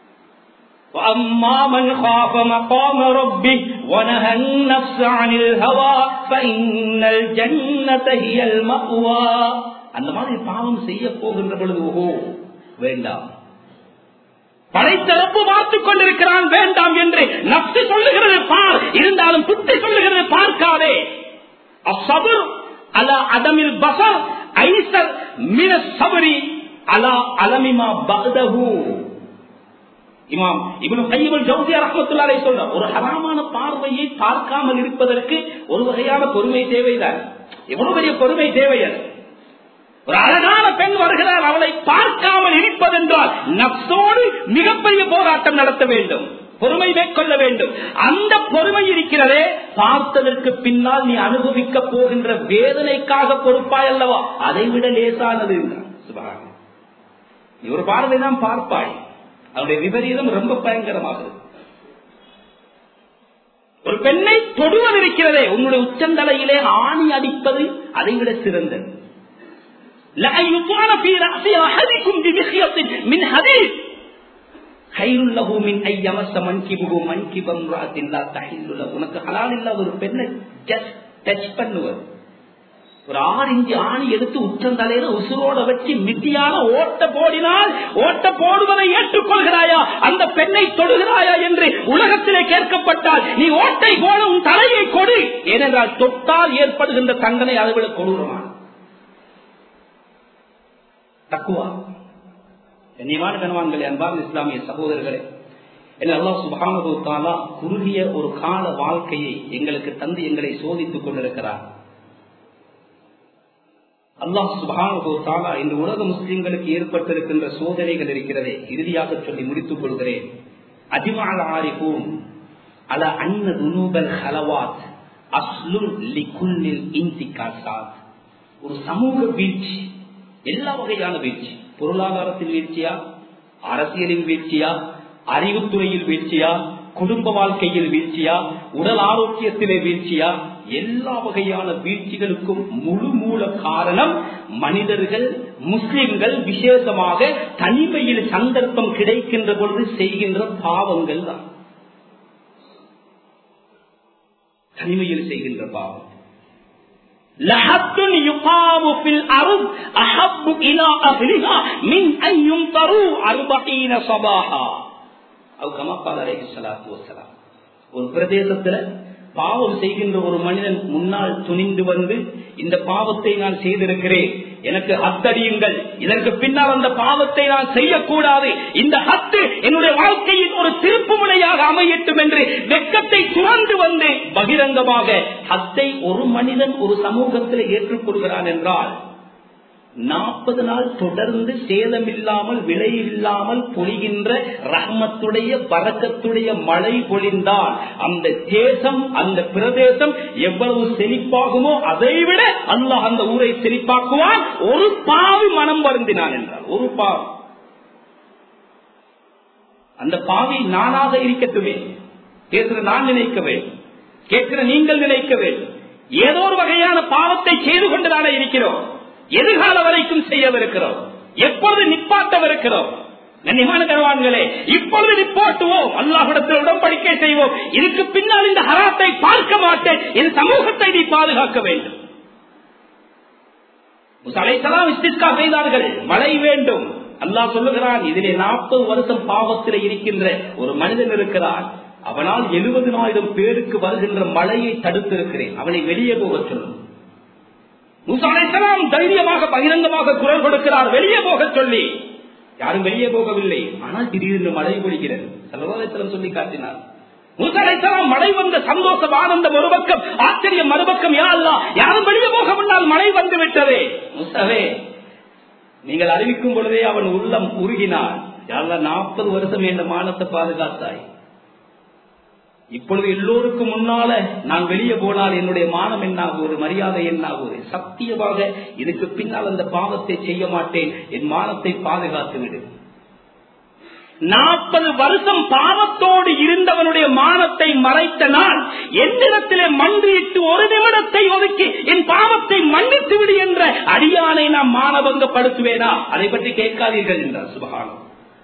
وأما من خاف مقام ربه ونهى النفس عن الهوى فإن الجنة هي المأوى அந்த மாதிரி பாவம் செய்ய போகின்ற பொழுது ஓஹோ வேண்டாம் படைத்தரப்பு பார்த்துக் கொண்டிருக்கிறான் வேண்டாம் என்று நப்சு சொல்லுகிறது பார் இருந்தாலும் புத்தி சொல்லுகிறது பார்க்காதே அசபுர் அலா அதமில் பசர் ஐசர் மின சபரி அலா அலமிமா பகதஹூ இமாம் இவனு கையவன் ஜவுசியா ரஹமத்துல்லாரை சொல்ற ஒரு ஹராமான பார்வையை பார்க்காமல் இருப்பதற்கு ஒரு வகையான பொறுமை தேவைதான் எவ்வளவு பெரிய பொறுமை தேவை அது ஒரு அழகான பெண் வருகிறார் அவளை பார்க்காமல் இருப்பதென்றால் நப்சோடு மிகப்பெரிய போராட்டம் நடத்த வேண்டும் பொறுமை மேற்கொள்ள வேண்டும் அந்த பொறுமை இருக்கிறதே பார்த்ததற்கு பின்னால் நீ அனுபவிக்க போகின்ற வேதனைக்காக பொறுப்பாய் அல்லவா அதை விட லேசானது சுபகாரம் நீ ஒரு பார்வைதான் பார்ப்பாய் அவருடைய விபரீதம் ரொம்ப பயங்கரமாகுது ஒரு பெண்ணை தொடுவது இருக்கிறதே உன்னுடைய உச்சந்தலையிலே ஆணி அடிப்பது அதை விட சிறந்தது لا يطعن في رأس أحدكم بمخيط من حديد خير له من أن يمس منكبه منكب امرأة لا تحل له உனக்கு ஹலால் இல்லாத ஒரு பெண்ணை ஜஸ்ட் டச் பண்ணுவது ஒரு ஆறு இஞ்சி ஆணி எடுத்து உச்சந்தலையில உசுரோட வச்சு மித்தியான ஓட்ட போடினால் ஓட்ட போடுவதை ஏற்றுக்கொள்கிறாயா அந்த பெண்ணை தொடுகிறாயா என்று உலகத்திலே கேட்கப்பட்டால் நீ ஓட்டை போட உன் தலையை கொடு ஏனென்றால் தொட்டால் ஏற்படுகின்ற தண்டனை அதை விட கொடூரமான தக்குவா கண்ணியமான கணவான்களே அன்பான இஸ்லாமிய சகோதரர்களே என்ன அல்லாஹ் சுபானது தாலா குறுகிய ஒரு கால வாழ்க்கையை எங்களுக்கு தந்து எங்களை சோதித்துக் கொண்டிருக்கிறார் அல்லாஹ் சுபானது தாலா இந்த உலக முஸ்லிம்களுக்கு ஏற்பட்டிருக்கின்ற சோதனைகள் இருக்கிறதே இறுதியாக சொல்லி முடித்துக் கொள்கிறேன் அஜிமால் ஆரிபூம் அல அன்ன துனூபல் ஹலவாத் அஸ்லுல் லிகுல்லில் இன்சிகாசாத் ஒரு சமூக வீழ்ச்சி எல்லா வகையான வீழ்ச்சி பொருளாதாரத்தில் வீழ்ச்சியா அரசியலில் வீழ்ச்சியா அறிவுத்துறையில் வீழ்ச்சியா குடும்ப வாழ்க்கையில் வீழ்ச்சியா உடல் ஆரோக்கியத்திலே வீழ்ச்சியா எல்லா வகையான வீழ்ச்சிகளுக்கும் முழு மூல காரணம் மனிதர்கள் முஸ்லிம்கள் விசேஷமாக தனிமையில் சந்தர்ப்பம் கிடைக்கின்ற பொழுது செய்கின்ற பாவங்கள் தான் தனிமையில் செய்கின்ற பாவம் لحد يقام في الأرض أحب إلى أهلها من أن يمطروا أربعين صباحا أو كما قال عليه الصلاة والسلام ஒரு பிரதேசத்துல பாவம் செய்கின்ற ஒரு மனிதன் முன்னால் துணிந்து வந்து இந்த பாவத்தை நான் செய்திருக்கிறேன் எனக்கு ஹத்தடியுங்கள் இதற்கு பின்னால் அந்த பாவத்தை நான் செய்யக்கூடாது இந்த ஹத்து என்னுடைய வாழ்க்கையின் ஒரு திருப்பு முனையாக அமையட்டும் என்று வெக்கத்தை துறந்து வந்து பகிரங்கமாக ஹத்தை ஒரு மனிதன் ஒரு சமூகத்தில் ஏற்றுக்கொள்கிறான் என்றால் நாற்பது நாள் தொடர்ந்து சேதமில்லாமல் விளையில்லாமல் பொழிகின்ற ரஹ்மத்துடைய பறக்கத்துடைய மழை பொழிந்தால் அந்த தேசம் அந்த பிரதேசம் எவ்வளவு செழிப்பாகுமோ அதை விட அல்லாஹ் அந்த ஊரை செழிப்பாக்குவான் ஒரு பாவி மனம் வருந்தினான் என்றால் ஒரு பாவி அந்த பாவி நானாக இருக்கட்டுமே பேசுற நான் நினைக்க வேண்டும் கேட்கிற நீங்கள் நினைக்க வேண்டும் ஏதோ ஒரு வகையான பாவத்தை செய்து கொண்டுதானே இருக்கிறோம் எதிர்கால வரைக்கும் செய்யவிருக்கிறோம் எப்பொழுது நிப்பாட்டவிருக்கிறோம் கண்ணியமான கருவான்களே இப்பொழுது நிப்பாட்டுவோம் அல்லாஹிடத்தில் உடன்படிக்கை செய்வோம் இதுக்கு பின்னால் இந்த ஹராத்தை பார்க்க மாட்டேன் இந்த சமூகத்தை நீ பாதுகாக்க வேண்டும் அலைத்தலாம் இஸ்திஸ்கா செய்தார்கள் மழை வேண்டும் அல்லாஹ் சொல்லுகிறான் இதிலே நாற்பது வருஷம் பாவத்தில் இருக்கின்ற ஒரு மனிதன் இருக்கிறான் அவனால் எழுபதினாயிரம் பேருக்கு வருகின்ற மழையை தடுத்திருக்கிறேன் அவனை வெளியே போக சொல்லும் முசாலாம் தைரியமாக பகிரங்கமாக குரல் கொடுக்கிறார் வெளியே போக சொல்லி யாரும் வெளியே போகவில்லை ஆனால் திடீரென்று மழை பொழிகிறது சர்வதேசம் சொல்லி காட்டினார் முசாலாம் மழை வந்த சந்தோஷம் ஆனந்தம் ஒரு பக்கம் ஆச்சரியம் மறுபக்கம் யாரா யாரும் வெளியே போக முன்னால் மழை வந்து விட்டதே முசவே நீங்கள் அறிவிக்கும் பொழுதே அவன் உள்ளம் உருகினான் யாரெல்லாம் நாற்பது வருஷம் என்ற மானத்தை பாதுகாத்தாய் இப்பொழுது எல்லோருக்கும் முன்னால நான் வெளியே போனால் என்னுடைய மானம் என்னாகுவது மரியாதை என்னாகுவது சத்தியமாக இதுக்கு பின்னால் அந்த பாவத்தை செய்ய மாட்டேன் என் மானத்தை பாதுகாத்து விடு நாற்பது வருஷம் பாவத்தோடு இருந்தவனுடைய மானத்தை மறைத்த நான் என்னிடத்திலே மன்றிட்டு ஒரு நிமிடத்தை ஒதுக்கி என் பாவத்தை மன்னித்து விடு என்ற அடியானை நான் மானபங்கப்படுத்துவேனா அதை பற்றி கேட்காதீர்கள் என்றார் சுபகானம்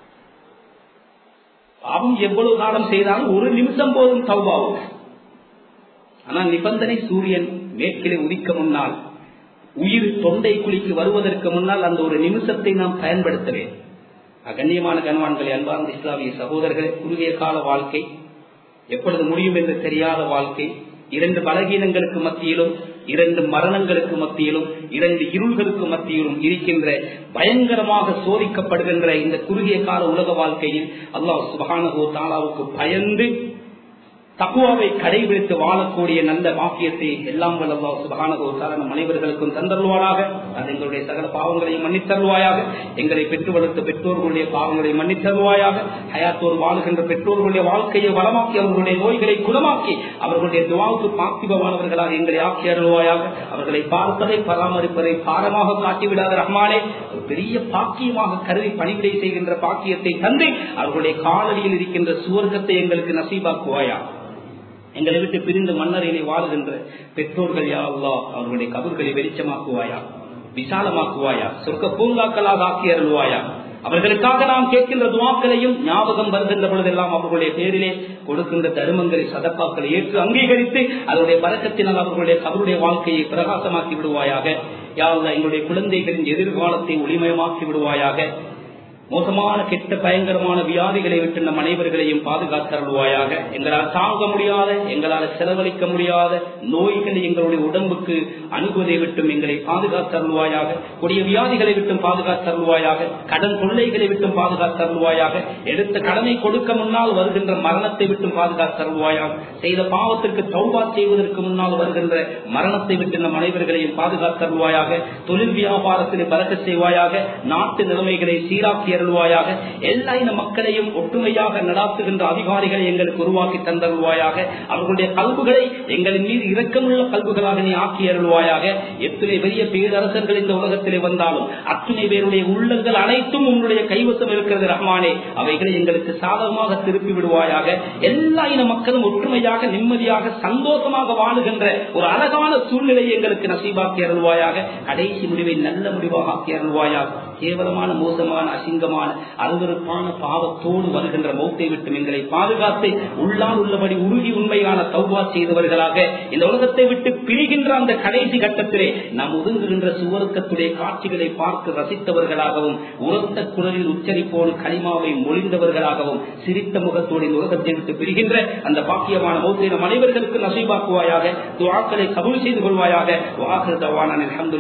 பாவம் எவ்வளவு காலம் செய்தாலும் ஒரு நிமிஷம் போதும் தௌபாவும் ஆனால் நிபந்தனை சூரியன் மேற்கிலே உதிக்க முன்னால் உயிர் தொண்டை குழிக்கு வருவதற்கு முன்னால் அந்த ஒரு நிமிஷத்தை நாம் பயன்படுத்தவேன் கண்ணியமான கண்வான்களை அன்பார்ந்த இஸ்லாமிய சகோதரர்கள் குறுகிய கால வாழ்க்கை எப்பொழுது முடியும் என்று தெரியாத வாழ்க்கை இரண்டு பலகீனங்களுக்கு மத்தியிலும் இரண்டு மரணங்களுக்கு மத்தியிலும் இரண்டு இருள்களுக்கு மத்தியிலும் இருக்கின்ற பயங்கரமாக சோதிக்கப்படுகின்ற இந்த குறுகிய கால உலக வாழ்க்கையில் அல்லாஹ் சுபகானகோ தாலாவுக்கு பயந்து தக்குவாவை கடைபிடித்து வாழக்கூடிய நல்ல வாக்கியத்தை எல்லாம் வல்லவா சுபகானகோசார நம் அனைவர்களுக்கும் தந்தருவாயாக அது எங்களுடைய சகல பாவங்களையும் மன்னித்தருவாயாக எங்களை பெற்று வளர்த்த பெற்றோர்களுடைய பாவங்களை மன்னித்தருவாயாக ஹயாத்தோர் வாழ்கின்ற பெற்றோர்களுடைய வாழ்க்கையை வளமாக்கி அவர்களுடைய நோய்களை குணமாக்கி அவர்களுடைய துவாவுக்கு பாத்திபமானவர்களாக எங்களை ஆக்கி அருள்வாயாக அவர்களை பார்ப்பதை பராமரிப்பதை பாரமாக காட்டிவிடாத ரஹ்மானே ஒரு பெரிய பாக்கியமாக கருதி பணிவிடை செய்கின்ற பாக்கியத்தை தந்து அவர்களுடைய காலடியில் இருக்கின்ற சுவர்க்கத்தை எங்களுக்கு நசீபாக்குவாயா எங்களை விட்டு பிரிந்து மன்னரையிலே வாழ்கின்ற பெற்றோர்கள் யா அல்லா அவர்களுடைய கபர்களை வெளிச்சமாக்குவாயா விசாலமாக்குவாயா சொர்க்க பூங்காக்களாக ஆக்கி அருள்வாயா அவர்களுக்காக நாம் கேட்கின்ற துவாக்களையும் ஞாபகம் வருகின்ற பொழுதெல்லாம் அவர்களுடைய பேரிலே கொடுக்கின்ற தருமங்களை சதப்பாக்களை ஏற்று அங்கீகரித்து அதனுடைய பறக்கத்தினால் அவர்களுடைய அவருடைய வாழ்க்கையை பிரகாசமாக்கி விடுவாயாக யாருல எங்களுடைய குழந்தைகளின் எதிர்காலத்தை ஒளிமயமாக்கி விடுவாயாக மோசமான கெட்ட பயங்கரமான வியாதிகளை விட்டு நம் அனைவர்களையும் பாதுகாத்தருள்வாயாக எங்களால் தாங்க முடியாத எங்களால் செலவழிக்க முடியாத நோய்களை எங்களுடைய உடம்புக்கு அணுகுவதை விட்டும் எங்களை பாதுகாத்தருள்வாயாக கொடிய வியாதிகளை விட்டும் பாதுகாத்தருள்வாயாக கடன் கொள்ளைகளை விட்டும் பாதுகாத்தருள்வாயாக எடுத்த கடனை கொடுக்க முன்னால் வருகின்ற மரணத்தை விட்டும் பாதுகாத்தருள்வாயாக செய்த பாவத்திற்கு தௌபா செய்வதற்கு முன்னால் வருகின்ற மரணத்தை விட்டு நம் அனைவர்களையும் பாதுகாத்தருள்வாயாக தொழில் வியாபாரத்தில் பறக்க செய்வாயாக நாட்டு நிலைமைகளை சீராக்கி அருள்வாயாக எல்லா இன மக்களையும் ஒற்றுமையாக நடாத்துகின்ற அதிகாரிகளை எங்களுக்கு உருவாக்கி தந்தருள்வாயாக அவர்களுடைய கல்புகளை எங்களின் மீது இரக்கமுள்ள கல்புகளாக நீ ஆக்கி அருள்வாயாக எத்தனை பெரிய பேரரசர்கள் இந்த உலகத்திலே வந்தாலும் அத்தனை பேருடைய உள்ளங்கள் அனைத்தும் உன்னுடைய கைவசம் இருக்கிறது ரஹ்மானே அவைகளை எங்களுக்கு சாதகமாக திருப்பி விடுவாயாக எல்லா இன மக்களும் ஒற்றுமையாக நிம்மதியாக சந்தோஷமாக வாழுகின்ற ஒரு அழகான சூழ்நிலையை எங்களுக்கு நசீபாக்கி அருள்வாயாக கடைசி முடிவை நல்ல முடிவாக ஆக்கி அருள்வாயாக கேவலமான மோசமான அசிங்கமான அருவருப்பான பாவத்தோடு வருகின்ற மௌத்தை விட்டு எங்களை பாதுகாத்து உள்ளால் உள்ளபடி உருகி உண்மையான தௌபா செய்தவர்களாக இந்த உலகத்தை விட்டு பிரிகின்ற அந்த கடைசி கட்டத்திலே நாம் ஒதுங்குகின்ற சுவருக்கத்துடைய காட்சிகளை பார்த்து ரசித்தவர்களாகவும் உரத்த குரலில் உச்சரிப்போடு களிமாவை மொழிந்தவர்களாகவும் சிரித்த முகத்தோடு இந்த உலகத்தை விட்டு பிரிகின்ற அந்த பாக்கியமான மௌத்தை நம் அனைவர்களுக்கு நசீபாக்குவாயாக துவாக்களை கபூல் செய்து கொள்வாயாக வாக்கு தவான